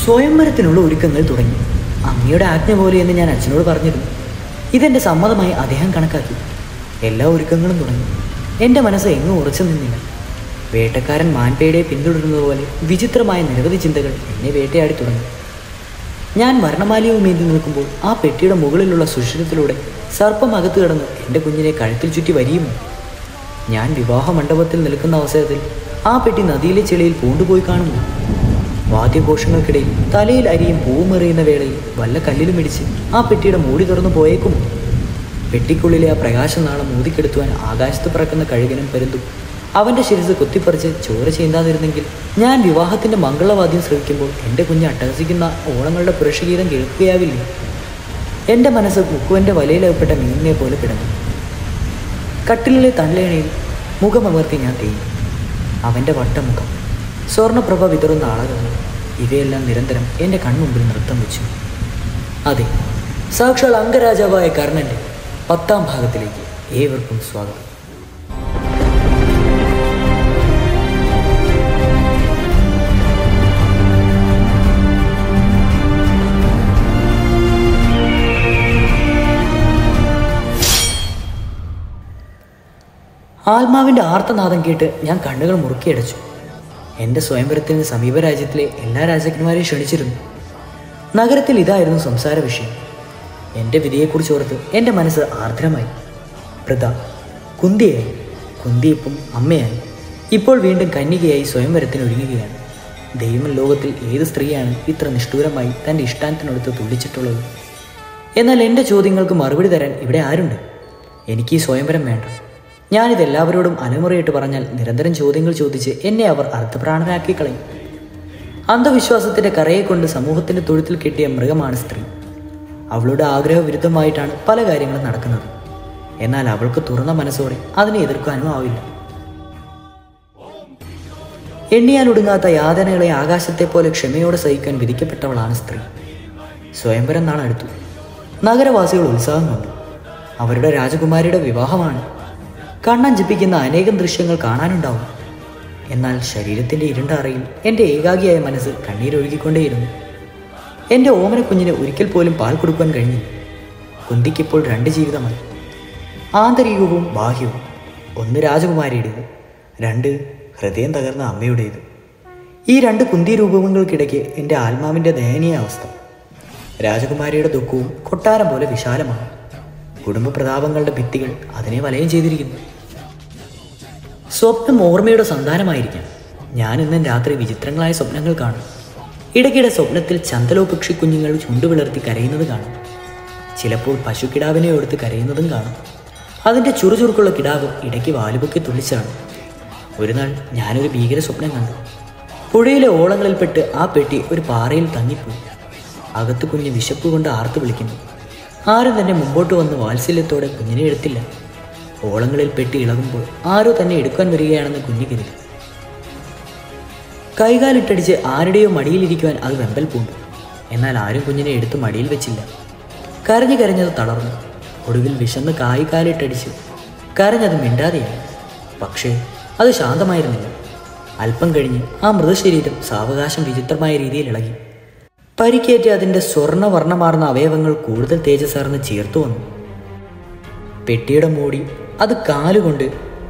സ്വയംവരത്തിനുള്ള ഒരുക്കങ്ങൾ തുടങ്ങി അമ്മയുടെ ആജ്ഞ പോലെ എന്ന് ഞാൻ അച്ഛനോട് പറഞ്ഞിരുന്നു ഇതെന്റെ സമ്മതമായി അദ്ദേഹം കണക്കാക്കി എല്ലാ ഒരുക്കങ്ങളും തുടങ്ങി എൻ്റെ മനസ്സ് എങ്ങും ഉറച്ചു നിന്നില്ല വേട്ടക്കാരൻ മാൻപേടെ പിന്തുടരുന്നത് പോലെ വിചിത്രമായ നിരവധി ചിന്തകൾ എന്നെ വേട്ടയാടി തുടങ്ങി ഞാൻ വർണ്ണമാലിയവുമേന്തി നിൽക്കുമ്പോൾ ആ പെട്ടിയുടെ മുകളിലുള്ള സുഷിരത്തിലൂടെ സർപ്പം അകത്ത് കിടന്ന് എൻ്റെ കുഞ്ഞിനെ കഴുത്തിൽ ചുറ്റി വരിയുമോ ഞാൻ വിവാഹ മണ്ഡപത്തിൽ നിൽക്കുന്ന അവസരത്തിൽ ആ പെട്ടി നദിയിലെ ചെളിയിൽ പൂണ്ടുപോയി കാണുന്നു വാദ്യഘോഷങ്ങൾക്കിടയിൽ തലയിൽ അരിയും പൂവുമെറിയുന്ന വേളയിൽ വല്ല കല്ലിലും ഇടിച്ച് ആ പെട്ടിയുടെ മൂടി തുറന്നു പോയേക്കുമോ പെട്ടിക്കുള്ളിലെ ആ പ്രകാശനാളം ഊതിക്കെടുത്തുവാൻ ആകാശത്ത് പറക്കുന്ന കഴുകനും പരുന്തും അവന്റെ ശിരസ് കുത്തിപ്പറിച്ച് ചോര ചീന്താതിരുന്നെങ്കിൽ ഞാൻ വിവാഹത്തിന്റെ മംഗളവാദ്യം ശ്രവിക്കുമ്പോൾ എൻ്റെ കുഞ്ഞ് അട്ടഹസിക്കുന്ന ഓളങ്ങളുടെ പുരുഷഗീതം കേൾക്കുകയാവില്ലേ എൻ്റെ മനസ്സ് മുക്കുവൻ്റെ വലയിലകപ്പെട്ട മീനിനെ പോലെ കിടന്നു കട്ടിലിലെ തള്ളേണയിൽ മുഖമമർത്തി ഞാൻ തേഞ്ഞു അവൻ്റെ വട്ടമുഖം സ്വർണ്ണപ്രഭ വിതറുന്ന ആളകൾ ഇവയെല്ലാം നിരന്തരം എൻ്റെ കൺമുമ്പിൽ നൃത്തം വെച്ചു അതെ സാക്ഷാൽ അംഗരാജാവായ കർണൻ്റെ പത്താം ഭാഗത്തിലേക്ക് ഏവർക്കും സ്വാഗതം ആത്മാവിൻ്റെ ആർത്തനാദം കേട്ട് ഞാൻ കണ്ണുകൾ മുറുക്കിയടച്ചു എൻ്റെ സ്വയംവരത്തിന് സമീപ രാജ്യത്തിലെ എല്ലാ രാജാക്കന്മാരെയും ക്ഷണിച്ചിരുന്നു നഗരത്തിൽ ഇതായിരുന്നു സംസാര വിഷയം എൻ്റെ വിധിയെക്കുറിച്ച് ഓർത്ത് എൻ്റെ മനസ്സ് ആർദ്രമായി പ്രത കുന്തിയായി കുന്തി ഇപ്പം അമ്മയായി ഇപ്പോൾ വീണ്ടും കന്യകയായി സ്വയംവരത്തിന് ഒരുങ്ങുകയാണ് ദൈവം ലോകത്തിൽ ഏത് സ്ത്രീയാണ് ഇത്ര നിഷ്ഠൂരമായി തൻ്റെ ഇഷ്ടാനത്തിനടുത്ത് തുള്ളിച്ചിട്ടുള്ളത് എന്നാൽ എൻ്റെ ചോദ്യങ്ങൾക്ക് മറുപടി തരാൻ ഇവിടെ ആരുണ്ട് എനിക്ക് ഈ സ്വയംവരം വേണ്ട ഞാനിത് എല്ലാവരോടും അനുമുറയിട്ട് പറഞ്ഞാൽ നിരന്തരം ചോദ്യങ്ങൾ ചോദിച്ച് എന്നെ അവർ അർത്ഥപ്രാണനാക്കി കളയും അന്ധവിശ്വാസത്തിന്റെ കറയെ കൊണ്ട് സമൂഹത്തിന്റെ തൊഴുത്തിൽ കെട്ടിയ മൃഗമാണ് സ്ത്രീ അവളുടെ ആഗ്രഹവിരുദ്ധമായിട്ടാണ് പല കാര്യങ്ങളും നടക്കുന്നത് എന്നാൽ അവൾക്ക് തുറന്ന മനസ്സോടെ അതിനെ എതിർക്കാനും ആവില്ല എണ്ണിയാൽ ഒടുങ്ങാത്ത യാതനകളെ ആകാശത്തെ പോലെ ക്ഷമയോടെ സഹിക്കാൻ വിധിക്കപ്പെട്ടവളാണ് സ്ത്രീ സ്വയംവരം നാളെ അടുത്തു നഗരവാസികൾ ഉത്സാഹം കണ്ടു അവരുടെ രാജകുമാരിയുടെ വിവാഹമാണ് കണ്ണൻ ജപിക്കുന്ന അനേകം ദൃശ്യങ്ങൾ കാണാനുണ്ടാവും എന്നാൽ ശരീരത്തിന്റെ ഇരുണ്ട അറയിൽ എൻ്റെ ഏകാഗിയായ മനസ്സ് കണ്ണീരൊഴുകിക്കൊണ്ടേയിരുന്നു എൻ്റെ ഓമന കുഞ്ഞിന് ഒരിക്കൽ പോലും പാൽ കൊടുക്കാൻ കഴിഞ്ഞില്ല കുന്തിക്കിപ്പോൾ രണ്ട് ജീവിതമായി ആന്തരികവും ബാഹ്യവും ഒന്ന് രാജകുമാരിയുടേത് രണ്ട് ഹൃദയം തകർന്ന അമ്മയുടേത് ഈ രണ്ട് കുന്തി രൂപങ്ങൾക്കിടയ്ക്ക് എൻ്റെ ആത്മാവിൻ്റെ ദയനീയ അവസ്ഥ രാജകുമാരിയുടെ ദുഃഖവും കൊട്ടാരം പോലെ വിശാലമാണ് കുടുംബ പ്രതാപങ്ങളുടെ ഭിത്തികൾ അതിനെ വലയം ചെയ്തിരിക്കുന്നു സ്വപ്നം ഓർമ്മയുടെ സന്താനമായിരിക്കാം ഞാൻ ഇന്നും രാത്രി വിചിത്രങ്ങളായ സ്വപ്നങ്ങൾ കാണും ഇടയ്ക്കിടെ സ്വപ്നത്തിൽ ചന്തലോ പക്ഷി കുഞ്ഞുങ്ങൾ ചുണ്ടുവിളർത്തി കരയുന്നത് കാണും ചിലപ്പോൾ പശുക്കിടാവിനെ എടുത്ത് കരയുന്നതും കാണും അതിൻ്റെ ചുറുചുറുക്കുള്ള കിടാവ് ഇടയ്ക്ക് വാലുപൊക്കി തുള്ളിച്ചാണ് ഒരു നാൾ ഞാനൊരു ഭീകര സ്വപ്നം കണ്ടു പുഴയിലെ ഓളങ്ങളിൽപ്പെട്ട് ആ പെട്ടി ഒരു പാറയിൽ തങ്ങിപ്പോയി അകത്ത് കുഞ്ഞ് വിശപ്പ് കൊണ്ട് ആർത്തു വിളിക്കുന്നു ആരും തന്നെ മുമ്പോട്ട് വന്ന് വാത്സല്യത്തോടെ കുഞ്ഞിനെ എടുത്തില്ല ഓളങ്ങളിൽ പെട്ടി ഇളകുമ്പോൾ ആരോ തന്നെ എടുക്കാൻ വരികയാണെന്ന് കുഞ്ഞു കരുതി കൈകാലിട്ടടിച്ച് ആരുടെയോ മടിയിലിരിക്കുവാൻ അത് വെമ്പൽ പൂണ്ടു എന്നാൽ ആരും കുഞ്ഞിനെ എടുത്ത് മടിയിൽ വെച്ചില്ല കരഞ്ഞു കരഞ്ഞത് തളർന്നു ഒടുവിൽ വിശന്ന് കായ് കാലിട്ടടിച്ച് കരഞ്ഞത് മിണ്ടാതെയായി പക്ഷേ അത് ശാന്തമായിരുന്നില്ല അല്പം കഴിഞ്ഞ് ആ മൃതശരീരം സാവകാശം വിചിത്രമായ രീതിയിൽ ഇളകി പരിക്കേറ്റ് അതിൻ്റെ സ്വർണ്ണവർണ്ണമാർന്ന അവയവങ്ങൾ കൂടുതൽ തേജസ്സാർന്ന് ചേർത്തു വന്നു പെട്ടിയുടെ മൂടി അത് കാലുകൊണ്ട്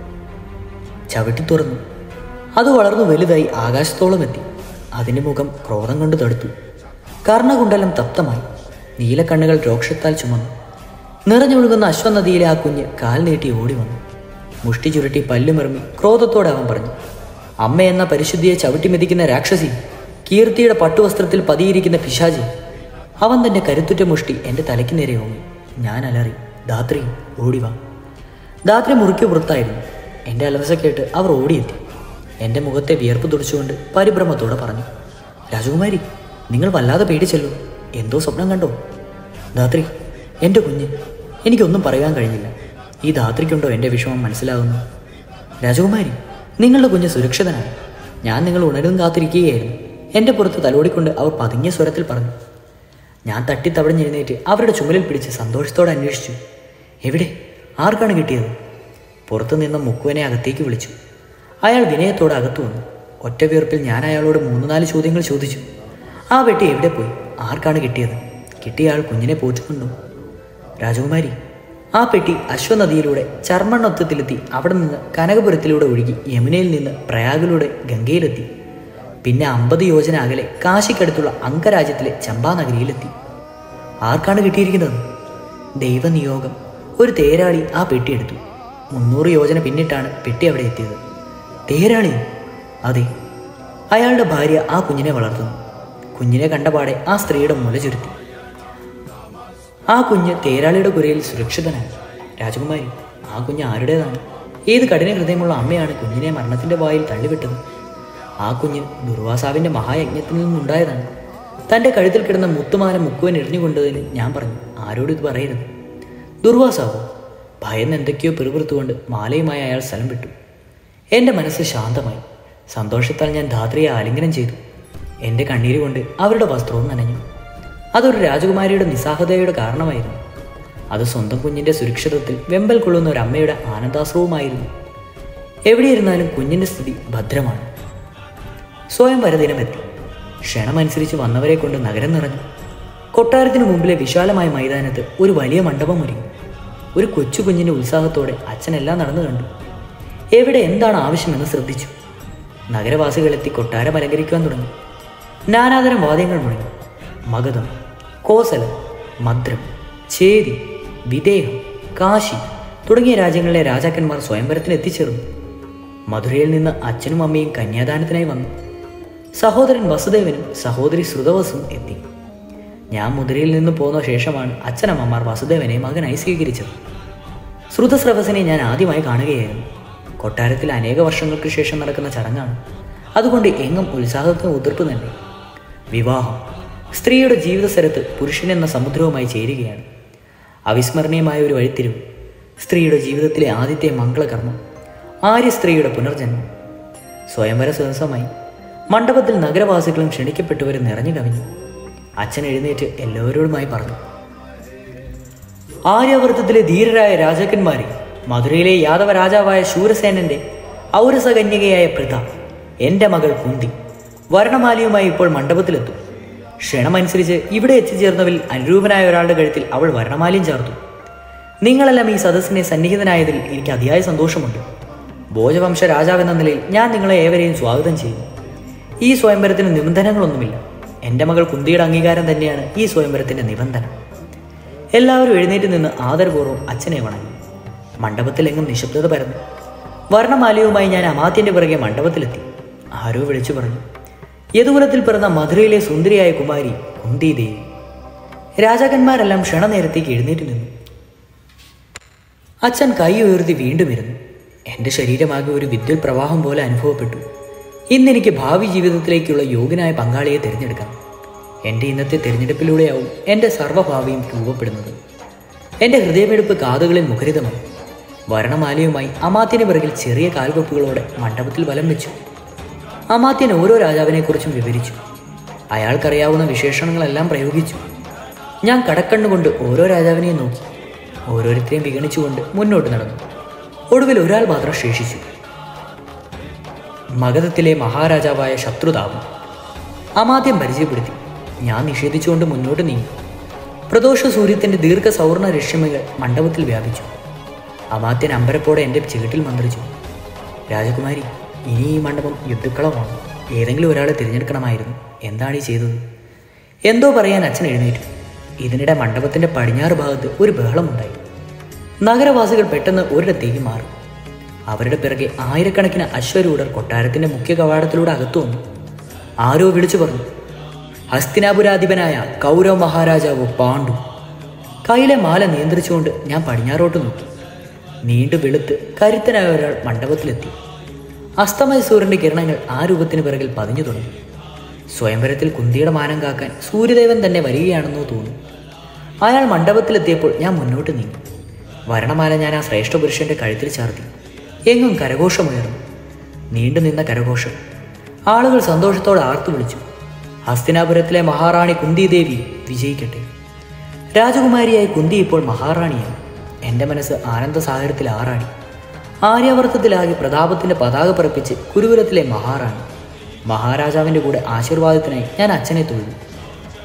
ചവിട്ടി തുറന്നു അത് വളർന്നു വലുതായി ആകാശത്തോളം എത്തി അതിൻ്റെ മുഖം ക്രോധം കൊണ്ട് തടുത്തു കർണകുണ്ടലം തപ്തമായി നീലക്കണ്ണുകൾ രോക്ഷത്താൽ ചുമന്നു നിറഞ്ഞൊഴുകുന്ന അശ്വനദിയിലെ ആ കുഞ്ഞ് കാൽ നീട്ടി ഓടി വന്നു മുഷ്ടി ചുരുട്ടി പല്ലുമിറങ്ങി ക്രോധത്തോടെ അവൻ പറഞ്ഞു അമ്മ എന്ന പരിശുദ്ധിയെ ചവിട്ടി മെതിക്കുന്ന രാക്ഷസി കീർത്തിയുടെ പട്ടുവസ്ത്രത്തിൽ പതിയിരിക്കുന്ന പിശാചി അവൻ തന്റെ കരുത്തുറ്റ മുഷ്ടി എൻ്റെ തലയ്ക്ക് നേരെ ഓങ്ങി ഞാൻ അലറി ധാത്രി ഓടിവാ ധാത്രി മുറുക്കി പുറത്തായിരുന്നു എൻ്റെ അലർച്ച കേട്ട് അവർ ഓടിയെത്തി എൻ്റെ മുഖത്തെ വിയർപ്പ് തുടിച്ചുകൊണ്ട് പരിഭ്രമത്തോടെ പറഞ്ഞു രാജകുമാരി നിങ്ങൾ വല്ലാതെ പേടിച്ചല്ലോ എന്തോ സ്വപ്നം കണ്ടോ ധാത്രി എൻ്റെ കുഞ്ഞ് എനിക്കൊന്നും പറയാൻ കഴിഞ്ഞില്ല ഈ ധാത്രിക്കുണ്ടോ എൻ്റെ വിഷമം മനസ്സിലാകുന്നു രാജകുമാരി നിങ്ങളുടെ കുഞ്ഞ് സുരക്ഷിതനാണ് ഞാൻ നിങ്ങൾ ഉണരും കാത്തിരിക്കുകയായിരുന്നു എൻ്റെ പുറത്ത് തലോടിക്കൊണ്ട് അവർ പതുങ്ങിയ സ്വരത്തിൽ പറഞ്ഞു ഞാൻ തട്ടിത്തവടിഞ്ഞെഴുന്നേറ്റ് അവരുടെ ചുമലിൽ പിടിച്ച് സന്തോഷത്തോടെ അന്വേഷിച്ചു എവിടെ ആർക്കാണ് കിട്ടിയത് പുറത്തു നിന്ന് മുക്കുവനെ അകത്തേക്ക് വിളിച്ചു അയാൾ വിനയത്തോടെ അകത്തു വന്നു ഒറ്റ വീർപ്പിൽ ഞാൻ അയാളോട് മൂന്ന് നാല് ചോദ്യങ്ങൾ ചോദിച്ചു ആ പെട്ടി എവിടെ പോയി ആർക്കാണ് കിട്ടിയത് കിട്ടിയ ആൾ കുഞ്ഞിനെ പോറ്റുന്നുണ്ടോ രാജകുമാരി ആ പെട്ടി അശ്വനദിയിലൂടെ ചർമ്മണ്ണൊത്തത്തിലെത്തി അവിടെ നിന്ന് കനകപുരത്തിലൂടെ ഒഴുകി യമുനയിൽ നിന്ന് പ്രയാഗിലൂടെ ഗംഗയിലെത്തി പിന്നെ അമ്പത് യോജന അകലെ കാശിക്കടുത്തുള്ള അംഗരാജ്യത്തിലെ ചമ്പാനഗരിയിലെത്തി ആർക്കാണ് കിട്ടിയിരിക്കുന്നത് ദൈവനിയോഗം ഒരു തേരാളി ആ പെട്ടി എടുത്തു മുന്നൂറ് യോജന പിന്നിട്ടാണ് പെട്ടി അവിടെ എത്തിയത് തേരാളി അതെ അയാളുടെ ഭാര്യ ആ കുഞ്ഞിനെ വളർത്തുന്നു കുഞ്ഞിനെ കണ്ടപാടെ ആ സ്ത്രീയുടെ മുല ചുരുത്തി ആ കുഞ്ഞ് തേരാളിയുടെ കുരയിൽ സുരക്ഷിതനാണ് രാജകുമാരി ആ കുഞ്ഞ് ആരുടേതാണ് ഏത് കഠിന ഹൃദയമുള്ള അമ്മയാണ് കുഞ്ഞിനെ മരണത്തിന്റെ വായിൽ തള്ളിവിട്ടത് ആ കുഞ്ഞ് ദുർവാസാവിന്റെ മഹായജ്ഞത്തിൽ നിന്നുണ്ടായതാണ് തന്റെ കഴുത്തിൽ കിടന്ന മുത്തുമാല മുക്കുവൻ എറിഞ്ഞുകൊണ്ടതിന് ഞാൻ പറഞ്ഞു ആരോടും ഇത് പറയരുത് ദുർവാസാവോ ഭയന്ന് എന്തൊക്കെയോ പിറുപിറുത്തുകൊണ്ട് മാലയുമായി അയാൾ സ്ഥലം വിട്ടു എൻ്റെ മനസ്സ് ശാന്തമായി സന്തോഷത്താൽ ഞാൻ ധാത്രിയെ ആലിംഗനം ചെയ്തു എൻ്റെ കണ്ണീര് കൊണ്ട് അവരുടെ വസ്ത്രവും നനഞ്ഞു അതൊരു രാജകുമാരിയുടെ നിസ്സാഹതയുടെ കാരണമായിരുന്നു അത് സ്വന്തം കുഞ്ഞിൻ്റെ സുരക്ഷിതത്വത്തിൽ വെമ്പൽ കൊള്ളുന്ന ഒരു അമ്മയുടെ ആനന്ദാശ്രവുമായിരുന്നു എവിടെയിരുന്നാലും കുഞ്ഞിൻ്റെ സ്ഥിതി ഭദ്രമാണ് സ്വയം വരദിനമെത്തി ക്ഷണമനുസരിച്ച് വന്നവരെ കൊണ്ട് നഗരം നിറഞ്ഞു കൊട്ടാരത്തിന് മുമ്പിലെ വിശാലമായ മൈതാനത്ത് ഒരു വലിയ മണ്ഡപം ഒരുങ്ങി ഒരു കൊച്ചു കുഞ്ഞിൻ്റെ ഉത്സാഹത്തോടെ അച്ഛനെല്ലാം നടന്നു കണ്ടു എവിടെ എന്താണ് ആവശ്യമെന്ന് ശ്രദ്ധിച്ചു നഗരവാസികളെത്തി കൊട്ടാരം അലങ്കരിക്കുവാൻ തുടങ്ങി നാനാതരം വാദ്യങ്ങൾ മുഴങ്ങി മഗധം കോസലം മദ്രം ചേരി വിദേഹം കാശി തുടങ്ങിയ രാജ്യങ്ങളിലെ രാജാക്കന്മാർ സ്വയംവരത്തിന് എത്തിച്ചേർന്നു മധുരയിൽ നിന്ന് അച്ഛനും അമ്മയും കന്യാദാനത്തിനായി വന്നു സഹോദരൻ വസുദേവനും സഹോദരി ശ്രുതവസും എത്തി ഞാൻ മുതിരയിൽ നിന്ന് പോന്ന ശേഷമാണ് അച്ഛനമ്മമാർ വസുദേവനെ മകനായി സ്വീകരിച്ചത് ശ്രുതസ്രവസിനെ ഞാൻ ആദ്യമായി കാണുകയായിരുന്നു കൊട്ടാരത്തിൽ അനേക വർഷങ്ങൾക്ക് ശേഷം നടക്കുന്ന ചടങ്ങാണ് അതുകൊണ്ട് എങ്ങും ഉത്സാഹത്തിന് ഉതിർപ്പ് തന്നെ വിവാഹം സ്ത്രീയുടെ ജീവിതസ്ഥലത്ത് പുരുഷൻ എന്ന സമുദ്രവുമായി ചേരുകയാണ് അവിസ്മരണീയമായ ഒരു വഴിത്തിരിവ് സ്ത്രീയുടെ ജീവിതത്തിലെ ആദ്യത്തെ മംഗളകർമ്മം ആര്യ സ്ത്രീയുടെ പുനർജന്മം സ്വയംവര സദസ്സമായി മണ്ഡപത്തിൽ നഗരവാസികളും ക്ഷണിക്കപ്പെട്ടവരും നിറഞ്ഞു കവിഞ്ഞു അച്ഛൻ എഴുന്നേറ്റ് എല്ലാവരോടുമായി പറഞ്ഞു ആര്യവൃത്തത്തിലെ ധീരരായ രാജാക്കന്മാരെ മധുരയിലെ യാദവ രാജാവായ ശൂരസേനന്റെ ഔരസകന്യകയായ പ്രത എൻ്റെ മകൾ കുന്തി വർണ്ണമാലയുമായി ഇപ്പോൾ മണ്ഡപത്തിലെത്തും ക്ഷണമനുസരിച്ച് ഇവിടെ എത്തിച്ചേർന്നവരിൽ അനുരൂപനായ ഒരാളുടെ കഴുത്തിൽ അവൾ വർണ്ണമാലയും ചേർത്തു നിങ്ങളെല്ലാം ഈ സദസ്സിനെ സന്നിഹിതനായതിൽ എനിക്ക് അതിയായ സന്തോഷമുണ്ട് ഭോജവംശ രാജാവെന്ന നിലയിൽ ഞാൻ നിങ്ങളെ ഏവരെയും സ്വാഗതം ചെയ്യുന്നു ഈ സ്വയംവരത്തിന് നിബന്ധനകളൊന്നുമില്ല എൻ്റെ മകൾ കുന്തിയുടെ അംഗീകാരം തന്നെയാണ് ഈ സ്വയംവരത്തിൻ്റെ നിബന്ധന എല്ലാവരും എഴുന്നേറ്റ് നിന്ന് ആദരപൂർവ്വം അച്ഛനെ വണങ്ങി മണ്ഡപത്തിലെങ്ങും നിശബ്ദത പരന്നു വർണ്ണമാലയുമായി ഞാൻ അമാത്യന്റെ പിറകെ മണ്ഡപത്തിലെത്തി ആരോ വിളിച്ചു പറഞ്ഞു യദുകുലത്തിൽ പിറന്ന മധുരയിലെ സുന്ദരിയായ കുമാരി കുന്തി ദേവി രാജാക്കന്മാരെല്ലാം ക്ഷണനേരത്തേക്ക് എഴുന്നേറ്റ് നിന്നു അച്ഛൻ കൈ ഉയർത്തി വീണ്ടും ഇരുന്നു എൻ്റെ ശരീരമാകെ ഒരു വിദ്യുൽ പ്രവാഹം പോലെ അനുഭവപ്പെട്ടു ഇന്നെനിക്ക് ഭാവി ജീവിതത്തിലേക്കുള്ള യോഗ്യനായ പങ്കാളിയെ തിരഞ്ഞെടുക്കാം എൻ്റെ ഇന്നത്തെ തിരഞ്ഞെടുപ്പിലൂടെയാവും എൻ്റെ സർവ്വഭാവിയും രൂപപ്പെടുന്നത് എൻ്റെ ഹൃദയമെടുപ്പ് കാതുകളിൽ മുഖരിതമായി വർണ്ണമാലയുമായി അമാത്യന് പിറകിൽ ചെറിയ കാൽവെപ്പുകളോടെ മണ്ഡപത്തിൽ വലം വെച്ചു അമാത്യൻ ഓരോ രാജാവിനെക്കുറിച്ചും വിവരിച്ചു അയാൾക്കറിയാവുന്ന വിശേഷണങ്ങളെല്ലാം പ്രയോഗിച്ചു ഞാൻ കടക്കണ്ണുകൊണ്ട് ഓരോ രാജാവിനെയും നോക്കി ഓരോരുത്തരെയും വിഗണിച്ചുകൊണ്ട് മുന്നോട്ട് നടന്നു ഒടുവിൽ ഒരാൾ മാത്രം ശേഷിച്ചു മഗധത്തിലെ മഹാരാജാവായ ശത്രുതാപം അമാദ്യം പരിചയപ്പെടുത്തി ഞാൻ നിഷേധിച്ചുകൊണ്ട് മുന്നോട്ട് നീങ്ങി പ്രദോഷ സൂര്യത്തിൻ്റെ ദീർഘ സൗവർണ രശ്മികൾ മണ്ഡപത്തിൽ വ്യാപിച്ചു അമാത്യൻ അമ്പരപ്പോടെ എൻ്റെ ചീട്ടിൽ മന്ത്രിച്ചു രാജകുമാരി ഇനി ഈ മണ്ഡപം യുദ്ധക്കളമാണ് ഏതെങ്കിലും ഒരാളെ തിരഞ്ഞെടുക്കണമായിരുന്നു എന്താണ് ഈ ചെയ്തത് എന്തോ പറയാൻ അച്ഛൻ എഴുന്നേറ്റു ഇതിനിടെ മണ്ഡപത്തിന്റെ പടിഞ്ഞാറ് ഭാഗത്ത് ഒരു ബഹളമുണ്ടായി നഗരവാസികൾ പെട്ടെന്ന് ഒരിടത്തേക്ക് മാറി അവരുടെ പിറകെ ആയിരക്കണക്കിന് അശ്വരൂഢർ കൊട്ടാരത്തിന്റെ മുഖ്യ കവാടത്തിലൂടെ അകത്തു വന്നു ആരോ വിളിച്ചു പറഞ്ഞു ഹസ്തിനാപുരാധിപനായ കൗരവ മഹാരാജാവ് പാണ്ഡു കയ്യിലെ മാല നിയന്ത്രിച്ചുകൊണ്ട് ഞാൻ പടിഞ്ഞാറോട്ട് നോക്കി നീണ്ടു വെളുത്ത് കരുത്തനായ ഒരാൾ മണ്ഡപത്തിലെത്തി അസ്തമയ സൂര്യന്റെ കിരണങ്ങൾ ആ രൂപത്തിന് പിറകിൽ പതിഞ്ഞു തുടങ്ങി സ്വയംവരത്തിൽ കുന്തിയുടെ മാനം കാക്കാൻ സൂര്യദേവൻ തന്നെ വരികയാണെന്നോ തോന്നി അയാൾ മണ്ഡപത്തിലെത്തിയപ്പോൾ ഞാൻ മുന്നോട്ട് നീങ്ങി വരണമാല ഞാൻ ആ ശ്രേഷ്ഠ പുരുഷന്റെ കഴുത്തിൽ ചാർത്തി എങ്ങും കരഘോഷമുയർന്നു നീണ്ടു നിന്ന കരഘോഷം ആളുകൾ സന്തോഷത്തോടെ ആർത്തു വിളിച്ചു ഹസ്തിനാപുരത്തിലെ മഹാറാണി കുന്തിദേവി വിജയിക്കട്ടെ രാജകുമാരിയായി കുന്തി ഇപ്പോൾ മഹാറാണിയാണ് എൻ്റെ മനസ്സ് ആനന്ദസാഗരത്തിൽ ആറാടി ആര്യാവർത്തത്തിലാകെ പ്രതാപത്തിന്റെ പതാക പറപ്പിച്ച് കുരുകുലത്തിലെ മഹാറാണി മഹാരാജാവിൻ്റെ കൂടെ ആശീർവാദത്തിനായി ഞാൻ അച്ഛനെ തൊഴുതു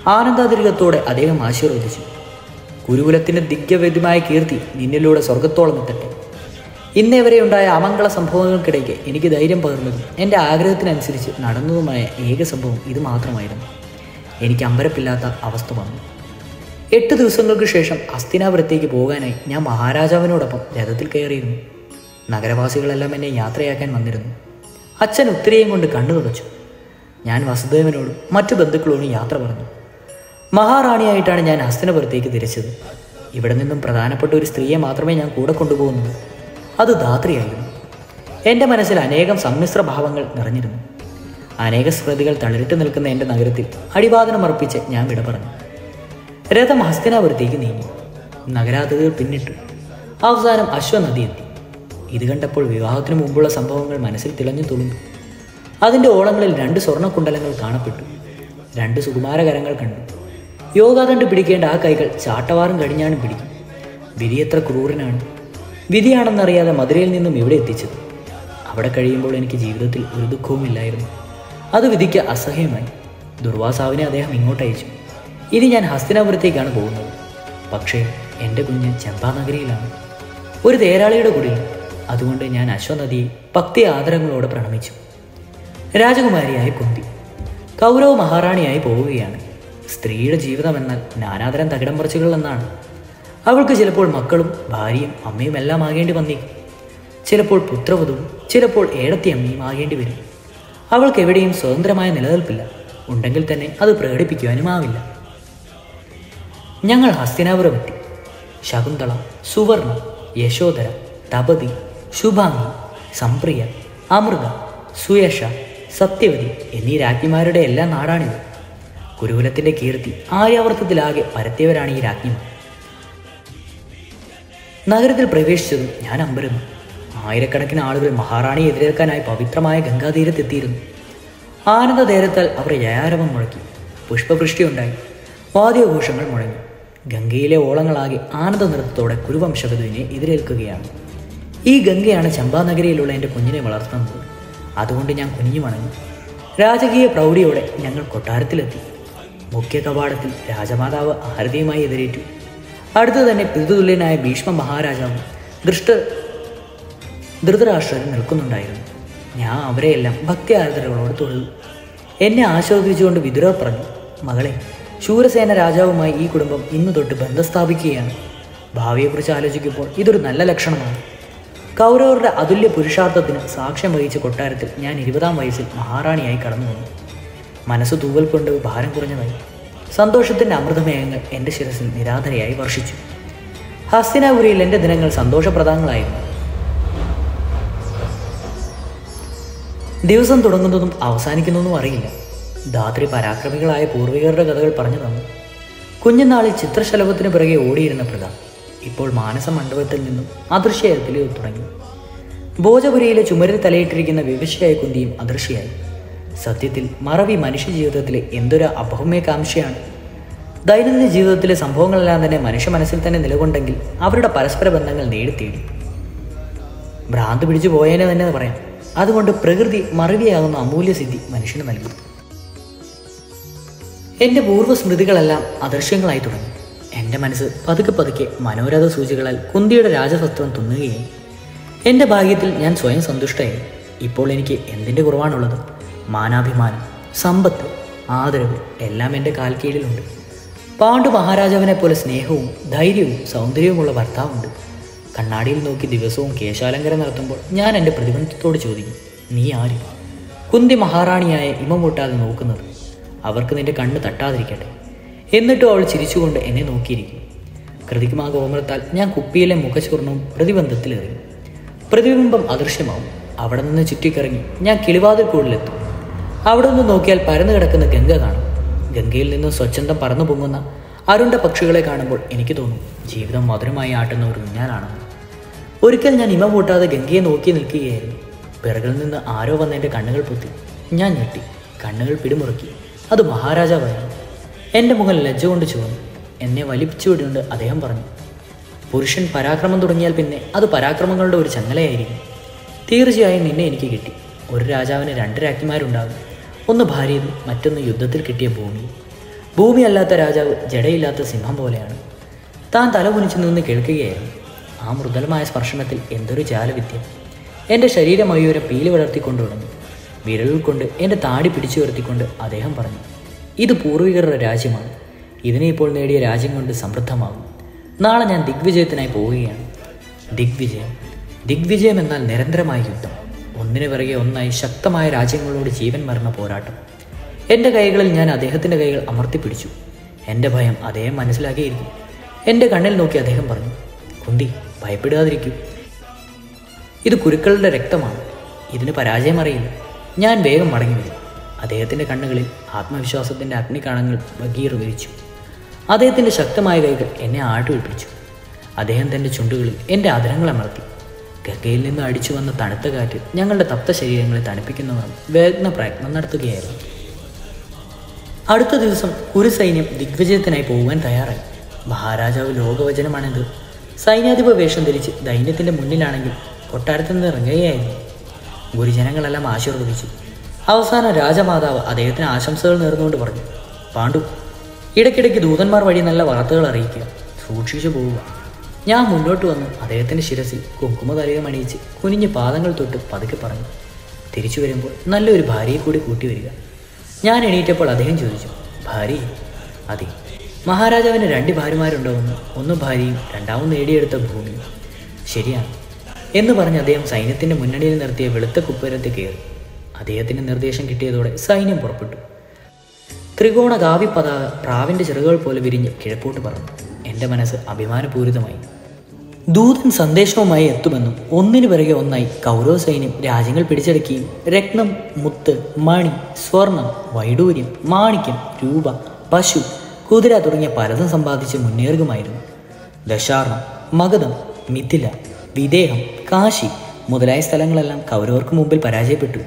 ആനന്ദാതിരികത്തോടെ അദ്ദേഹം ആശീർവദിച്ചു ഗുരുകുലത്തിന്റെ ദിഗ്ഗവേദ്യമായ കീർത്തി നിന്നിലൂടെ സ്വർഗത്തോളം എത്തട്ടെ ഇന്നേ വരെ ഉണ്ടായ അമംഗള സംഭവങ്ങൾക്കിടയ്ക്ക് എനിക്ക് ധൈര്യം പകർന്നതും എൻ്റെ ആഗ്രഹത്തിനനുസരിച്ച് നടന്നതുമായ ഏക സംഭവം ഇത് മാത്രമായിരുന്നു എനിക്ക് അമ്പരപ്പില്ലാത്ത അവസ്ഥ വന്നു എട്ട് ദിവസങ്ങൾക്ക് ശേഷം ഹസ്തിനാപുരത്തേക്ക് പോകാനായി ഞാൻ മഹാരാജാവിനോടൊപ്പം രഥത്തിൽ കയറിയിരുന്നു നഗരവാസികളെല്ലാം എന്നെ യാത്രയാക്കാൻ വന്നിരുന്നു അച്ഛൻ ഉത്തരയും കൊണ്ട് കണ്ണു തുടച്ചു ഞാൻ വസുദേവനോടും മറ്റു ബന്ധുക്കളോടും യാത്ര പറഞ്ഞു മഹാറാണിയായിട്ടാണ് ഞാൻ ഹസ്തിനപുരത്തേക്ക് തിരിച്ചത് ഇവിടെ നിന്നും പ്രധാനപ്പെട്ട ഒരു സ്ത്രീയെ മാത്രമേ ഞാൻ കൂടെ കൊണ്ടുപോകുന്നത് അത് ധാത്രിയായിരുന്നു എൻ്റെ മനസ്സിൽ അനേകം സമ്മിശ്ര ഭാവങ്ങൾ നിറഞ്ഞിരുന്നു അനേക സ്മൃതികൾ തളിരിട്ട് നിൽക്കുന്ന എൻ്റെ നഗരത്തിൽ അടിവാദനം അർപ്പിച്ച് ഞാൻ വിട പറഞ്ഞു രഥം ഹസ്തിനാപുരത്തേക്ക് നീങ്ങി നഗരാതിഥികൾ പിന്നിട്ടു അവസാനം അശ്വനദി എത്തി ഇത് കണ്ടപ്പോൾ വിവാഹത്തിന് മുമ്പുള്ള സംഭവങ്ങൾ മനസ്സിൽ തിളഞ്ഞു തുളുമ്പി അതിൻ്റെ ഓളങ്ങളിൽ രണ്ട് സ്വർണ്ണക്കുണ്ടലങ്ങൾ കാണപ്പെട്ടു രണ്ട് സുകുമാരകരങ്ങൾ കണ്ടു യോഗാദണ്ഡ് പിടിക്കേണ്ട ആ കൈകൾ ചാട്ടവാറും കഴിഞ്ഞാണ് പിടിക്കും വിധി എത്ര ക്രൂരനാണ് വിധിയാണെന്നറിയാതെ മധുരയിൽ നിന്നും ഇവിടെ എത്തിച്ചത് അവിടെ കഴിയുമ്പോൾ എനിക്ക് ജീവിതത്തിൽ ഒരു ദുഃഖവും ഇല്ലായിരുന്നു അത് വിധിക്ക് അസഹ്യമായി ദുർവാസാവിനെ അദ്ദേഹം ഇങ്ങോട്ട് അയച്ചു ഇനി ഞാൻ ഹസ്തിനാപുരത്തേക്കാണ് പോകുന്നത് പക്ഷേ എൻ്റെ കുഞ്ഞ് ചെമ്പാനഗരിയിലാണ് ഒരു തേരാളിയുടെ കുടിയിൽ അതുകൊണ്ട് ഞാൻ അശ്വനദിയെ ഭക്തി ആദരങ്ങളോടെ പ്രണമിച്ചു രാജകുമാരിയായ കുന്തി കൗരവ മഹാറാണിയായി പോവുകയാണ് സ്ത്രീയുടെ ജീവിതം എന്നാൽ നാനാതരം തകിടം പറിച്ചുകൾ എന്നാണ് അവൾക്ക് ചിലപ്പോൾ മക്കളും ഭാര്യയും അമ്മയും എല്ലാം ആകേണ്ടി വന്നേക്കും ചിലപ്പോൾ പുത്രവധുവും ചിലപ്പോൾ ഏടത്തി അമ്മയും ആകേണ്ടി വരും അവൾക്ക് എവിടെയും സ്വതന്ത്രമായ നിലനിൽപ്പില്ല ഉണ്ടെങ്കിൽ തന്നെ അത് പ്രകടിപ്പിക്കുവാനും ആവില്ല ഞങ്ങൾ ഹസ്തിനാപുരം എത്തി ശകുന്തള സുവർണ യശോധര തപതി ശുഭാംഗി സംപ്രിയ അമൃത സുയശ സത്യവതി എന്നീ രാജ്ഞിമാരുടെ എല്ലാ നാടാണിത് ഗുരുകുലത്തിന്റെ കീർത്തി ആര്യാവർത്തത്തിലാകെ പരത്തിയവരാണ് ഈ രാജ്ഞിമാർ നഗരത്തിൽ പ്രവേശിച്ചതും ഞാൻ അമ്പരുന്നു ആയിരക്കണക്കിന് ആളുകൾ മഹാറാണിയെ എതിരേൽക്കാനായി പവിത്രമായ ഗംഗാതീരത്തെത്തിയിരുന്നു ആനന്ദ നേരത്താൽ അവർ ജയാരവം മുഴക്കി പുഷ്പവൃഷ്ടിയുണ്ടായി വാദ്യഘോഷങ്ങൾ മുഴങ്ങി ഗംഗയിലെ ഓളങ്ങളാകെ ആനന്ദ നൃത്തത്തോടെ കുരുവംശകതുവിനെ എതിരേൽക്കുകയാണ് ഈ ഗംഗയാണ് ചമ്പാനഗരിയിലുള്ള എൻ്റെ കുഞ്ഞിനെ വളർത്തുന്നത് അതുകൊണ്ട് ഞാൻ കുഞ്ഞു വണങ്ങി രാജകീയ പ്രൗഢിയോടെ ഞങ്ങൾ കൊട്ടാരത്തിലെത്തി മുഖ്യ കവാടത്തിൽ രാജമാതാവ് ആരതിയുമായി എതിരേറ്റു അടുത്തു തന്നെ പിതൃതുല്യനായ ഭീഷ്മ മഹാരാജാവും ദൃഷ്ട ധൃതരാഷ്ട്രരും നിൽക്കുന്നുണ്ടായിരുന്നു ഞാൻ അവരെയെല്ലാം ഭക്തി ആരാധനകളോട് തൊഴുതു എന്നെ ആശ്വസിച്ചുകൊണ്ട് വിതുരർ പറഞ്ഞു മകളെ ശൂരസേന രാജാവുമായി ഈ കുടുംബം ഇന്നു തൊട്ട് ബന്ധം സ്ഥാപിക്കുകയാണ് ഭാവിയെക്കുറിച്ച് ആലോചിക്കുമ്പോൾ ഇതൊരു നല്ല ലക്ഷണമാണ് കൗരവരുടെ അതുല്യ പുരുഷാർത്ഥത്തിന് സാക്ഷ്യം വഹിച്ച കൊട്ടാരത്തിൽ ഞാൻ ഇരുപതാം വയസ്സിൽ മഹാറാണിയായി കടന്നു വന്നു മനസ്സ് തൂവൽ കൊണ്ട് ഭാരം കുറഞ്ഞതായി സന്തോഷത്തിൻ്റെ അമൃതമേഘങ്ങൾ എൻ്റെ ശിരസിൽ നിരാധരയായി വർഷിച്ചു ഹസ്തിനാപുരിയിൽ എൻ്റെ ദിനങ്ങൾ സന്തോഷപ്രദങ്ങളായിരുന്നു ദിവസം തുടങ്ങുന്നതും അവസാനിക്കുന്നതും അറിയില്ല ധാത്രി പരാക്രമികളായ പൂർവികരുടെ കഥകൾ പറഞ്ഞു തന്നു കുഞ്ഞുനാളിൽ ചിത്രശലഭത്തിന് പിറകെ ഓടിയിരുന്ന പ്രത ഇപ്പോൾ മാനസ മണ്ഡപത്തിൽ നിന്നും അദൃശ്യത്തിൽ തുടങ്ങി ഭോജപുരിയിലെ ചുമരിൽ തലയിട്ടിരിക്കുന്ന വിവശയായ കുന്തിയും അദൃശ്യയായി സത്യത്തിൽ മറവി മനുഷ്യ ജീവിതത്തിലെ എന്തൊരു അഭൗമ്യകാംക്ഷയാണ് ദൈനംദിന ജീവിതത്തിലെ സംഭവങ്ങളെല്ലാം തന്നെ മനുഷ്യ മനസ്സിൽ തന്നെ നിലകൊണ്ടെങ്കിൽ അവരുടെ പരസ്പര ബന്ധങ്ങൾ നേടിത്തേടി ഭ്രാന്ത് പിടിച്ചു പോയേനെ തന്നെ പറയാം അതുകൊണ്ട് പ്രകൃതി മറവിയാകുന്ന അമൂല്യ സിദ്ധി മനുഷ്യന് നൽകി എൻ്റെ പൂർവ്വ സ്മൃതികളെല്ലാം അദൃശ്യങ്ങളായി തുടങ്ങി എൻ്റെ മനസ്സ് പതുക്കെ പതുക്കെ മനോരഥ സൂചികളാൽ കുന്തിയുടെ രാജസത്വം തുന്നുകയായി എൻ്റെ ഭാഗ്യത്തിൽ ഞാൻ സ്വയം സന്തുഷ്ടയായി ഇപ്പോൾ എനിക്ക് എന്തിൻ്റെ കുറവാണുള്ളത് മാനാഭിമാനം സമ്പത്ത് ആദരവ് എല്ലാം എൻ്റെ കാൽ കീഴിലുണ്ട് പാണ്ഡു മഹാരാജാവിനെ പോലെ സ്നേഹവും ധൈര്യവും സൗന്ദര്യവുമുള്ള ഭർത്താവുണ്ട് കണ്ണാടിയിൽ നോക്കി ദിവസവും കേശാലങ്കരം നടത്തുമ്പോൾ ഞാൻ എൻ്റെ പ്രതിബന്ധത്തോട് ചോദിക്കും നീ ആര് കുന്തി മഹാറാണിയായ ഇമ മുട്ടാതെ നോക്കുന്നത് അവർക്ക് നിന്റെ കണ്ണ് തട്ടാതിരിക്കട്ടെ എന്നിട്ടും അവൾ ചിരിച്ചുകൊണ്ട് എന്നെ നോക്കിയിരിക്കും കൃതിക്കുമാ ഗോമരത്താൽ ഞാൻ കുപ്പിയിലെ മുഖചൂർണവും പ്രതിബന്ധത്തിലെറിയും പ്രതിബിംബം അദൃശ്യമാവും അവിടെ നിന്ന് ചുറ്റിക്കറങ്ങി ഞാൻ കിളിവാതിൽക്കൂടിലെത്തും അവിടെ നിന്ന് നോക്കിയാൽ പരന്നു കിടക്കുന്ന ഗംഗ കാണും ഗംഗയിൽ നിന്ന് സ്വച്ഛന്തം പറന്നു പൊങ്ങുന്ന അരുണ്ട പക്ഷികളെ കാണുമ്പോൾ എനിക്ക് തോന്നും ജീവിതം മധുരമായി ആട്ടുന്ന ഒരു ഊഞ്ഞാലാണെന്ന് ഒരിക്കൽ ഞാൻ ഇമ പൂട്ടാതെ ഗംഗയെ നോക്കി നിൽക്കുകയായിരുന്നു പിറകിൽ നിന്ന് ആരോ വന്ന് എൻ്റെ കണ്ണുകൾ പൊത്തി ഞാൻ ഞെട്ടി കണ്ണുകൾ പിടിമുറുക്കി അത് മഹാരാജാവായിരുന്നു എൻ്റെ മുഖം ലജ്ജ കൊണ്ട് ചുവന്നു എന്നെ വലിപ്പിച്ചുവിടുകൊണ്ട് അദ്ദേഹം പറഞ്ഞു പുരുഷൻ പരാക്രമം തുടങ്ങിയാൽ പിന്നെ അത് പരാക്രമങ്ങളുടെ ഒരു ചങ്ങലയായിരിക്കും തീർച്ചയായും നിന്നെ എനിക്ക് കിട്ടി ഒരു രാജാവിന് രണ്ട് രാജ്ഞിമാരുണ്ടാകും ഒന്ന് ഭാര്യയും മറ്റൊന്ന് യുദ്ധത്തിൽ കിട്ടിയ ഭൂമി ഭൂമിയല്ലാത്ത രാജാവ് ജടയില്ലാത്ത സിംഹം പോലെയാണ് താൻ തലകുനിച്ചു നിന്ന് കേൾക്കുകയായിരുന്നു ആ മൃദുലമായ സ്പർശനത്തിൽ എന്തൊരു ജാലവിദ്യ എൻ്റെ ശരീരമയൂരം പീലി വളർത്തിക്കൊണ്ടു തുടങ്ങി വിരലിൽ കൊണ്ട് എൻ്റെ താടി പിടിച്ചു ഉയർത്തിക്കൊണ്ട് അദ്ദേഹം പറഞ്ഞു ഇത് പൂർവികരുടെ രാജ്യമാണ് ഇതിനെ ഇപ്പോൾ നേടിയ രാജ്യം കൊണ്ട് സമൃദ്ധമാകും നാളെ ഞാൻ ദിഗ്വിജയത്തിനായി പോവുകയാണ് ദിഗ്വിജയം ദിഗ്വിജയം എന്നാൽ നിരന്തരമായ യുദ്ധം ഒന്നിനു പിറകെ ഒന്നായി ശക്തമായ രാജ്യങ്ങളോട് ജീവൻ മരണ പോരാട്ടം എൻ്റെ കൈകളിൽ ഞാൻ അദ്ദേഹത്തിൻ്റെ കൈകൾ അമർത്തിപ്പിടിച്ചു എൻ്റെ ഭയം അദ്ദേഹം മനസ്സിലാക്കിയിരിക്കും എൻ്റെ കണ്ണിൽ നോക്കി അദ്ദേഹം പറഞ്ഞു കുന്തി ഭയപ്പെടാതിരിക്കൂ ഇത് കുരുക്കളുടെ രക്തമാണ് ഇതിന് പരാജയം അറിയില്ല ഞാൻ വേഗം മടങ്ങി വരും അദ്ദേഹത്തിൻ്റെ കണ്ണുകളിൽ ആത്മവിശ്വാസത്തിൻ്റെ അഗ്നികണങ്ങൾ വകീർ വിരിച്ചു അദ്ദേഹത്തിൻ്റെ ശക്തമായ കൈകൾ എന്നെ ആട്ടുപിടിപ്പിച്ചു അദ്ദേഹം തൻ്റെ ചുണ്ടുകളിൽ എൻ്റെ ആദരങ്ങൾ അമർത്തി ഗംഗയിൽ നിന്ന് അടിച്ചു വന്ന തണുത്ത കാറ്റ് ഞങ്ങളുടെ തപ്ത ശരീരങ്ങളെ തണുപ്പിക്കുന്നവർ വേഗന പ്രയത്നം നടത്തുകയായിരുന്നു അടുത്ത ദിവസം ഒരു സൈന്യം ദിഗ്വിജയത്തിനായി പോകാൻ തയ്യാറായി മഹാരാജാവ് ലോകവചനമാണിത് സൈന്യാധിപ വേഷം ധരിച്ച് ദൈന്യത്തിൻ്റെ മുന്നിലാണെങ്കിൽ കൊട്ടാരത്തിൽ നിന്ന് ഇറങ്ങുകയായിരുന്നു ഗുരുജനങ്ങളെല്ലാം ആശീർവദിച്ചു അവസാനം രാജമാതാവ് അദ്ദേഹത്തിന് ആശംസകൾ നേർന്നുകൊണ്ട് പറഞ്ഞു പാണ്ഡു ഇടയ്ക്കിടയ്ക്ക് ദൂതന്മാർ വഴി നല്ല വാർത്തകൾ അറിയിക്കുക സൂക്ഷിച്ചു പോവുക ഞാൻ മുന്നോട്ട് വന്ന് അദ്ദേഹത്തിൻ്റെ ശിരസിൽ കുങ്കുമതലയം അണിയിച്ച് കുനിഞ്ഞ് പാദങ്ങൾ തൊട്ട് പതുക്കെ പറഞ്ഞു തിരിച്ചു വരുമ്പോൾ നല്ലൊരു ഭാര്യയെ കൂടി കൂട്ടി വരിക ഞാൻ എണീറ്റപ്പോൾ അദ്ദേഹം ചോദിച്ചു ഭാര്യ അതെ മഹാരാജാവിന് രണ്ട് ഭാര്യമാരുണ്ടാവുന്നു ഒന്ന് ഭാര്യയും രണ്ടാമത് നേടിയെടുത്ത ഭൂമിയും ശരിയാണ് എന്ന് പറഞ്ഞ് അദ്ദേഹം സൈന്യത്തിൻ്റെ മുന്നണിയിൽ നിർത്തിയ വെളുത്ത കുപ്പരത്തിൽ കയറി അദ്ദേഹത്തിന് നിർദ്ദേശം കിട്ടിയതോടെ സൈന്യം പുറപ്പെട്ടു ത്രികോണ കാവി പതാക പ്രാവിൻ്റെ ചിറകുകൾ പോലെ വിരിഞ്ഞ് കിഴപ്പോട്ട് പറന്നു എൻ്റെ മനസ്സ് അഭിമാനപൂരിതമായി ദൂതൻ സന്ദേശവുമായി എത്തുമെന്നും ഒന്നിനു പിറകെ ഒന്നായി കൗരവ സൈന്യം രാജ്യങ്ങൾ പിടിച്ചെടുക്കുകയും രത്നം മുത്ത് മണി സ്വർണം വൈഡൂര്യം മാണിക്യം രൂപ പശു കുതിര തുടങ്ങിയ പലതും സമ്പാദിച്ച് മുന്നേറുകയുമായിരുന്നു ദശാർണം മഗധം മിഥില വിദേഹം കാശി മുതലായ സ്ഥലങ്ങളെല്ലാം കൗരവർക്ക് മുമ്പിൽ പരാജയപ്പെട്ടു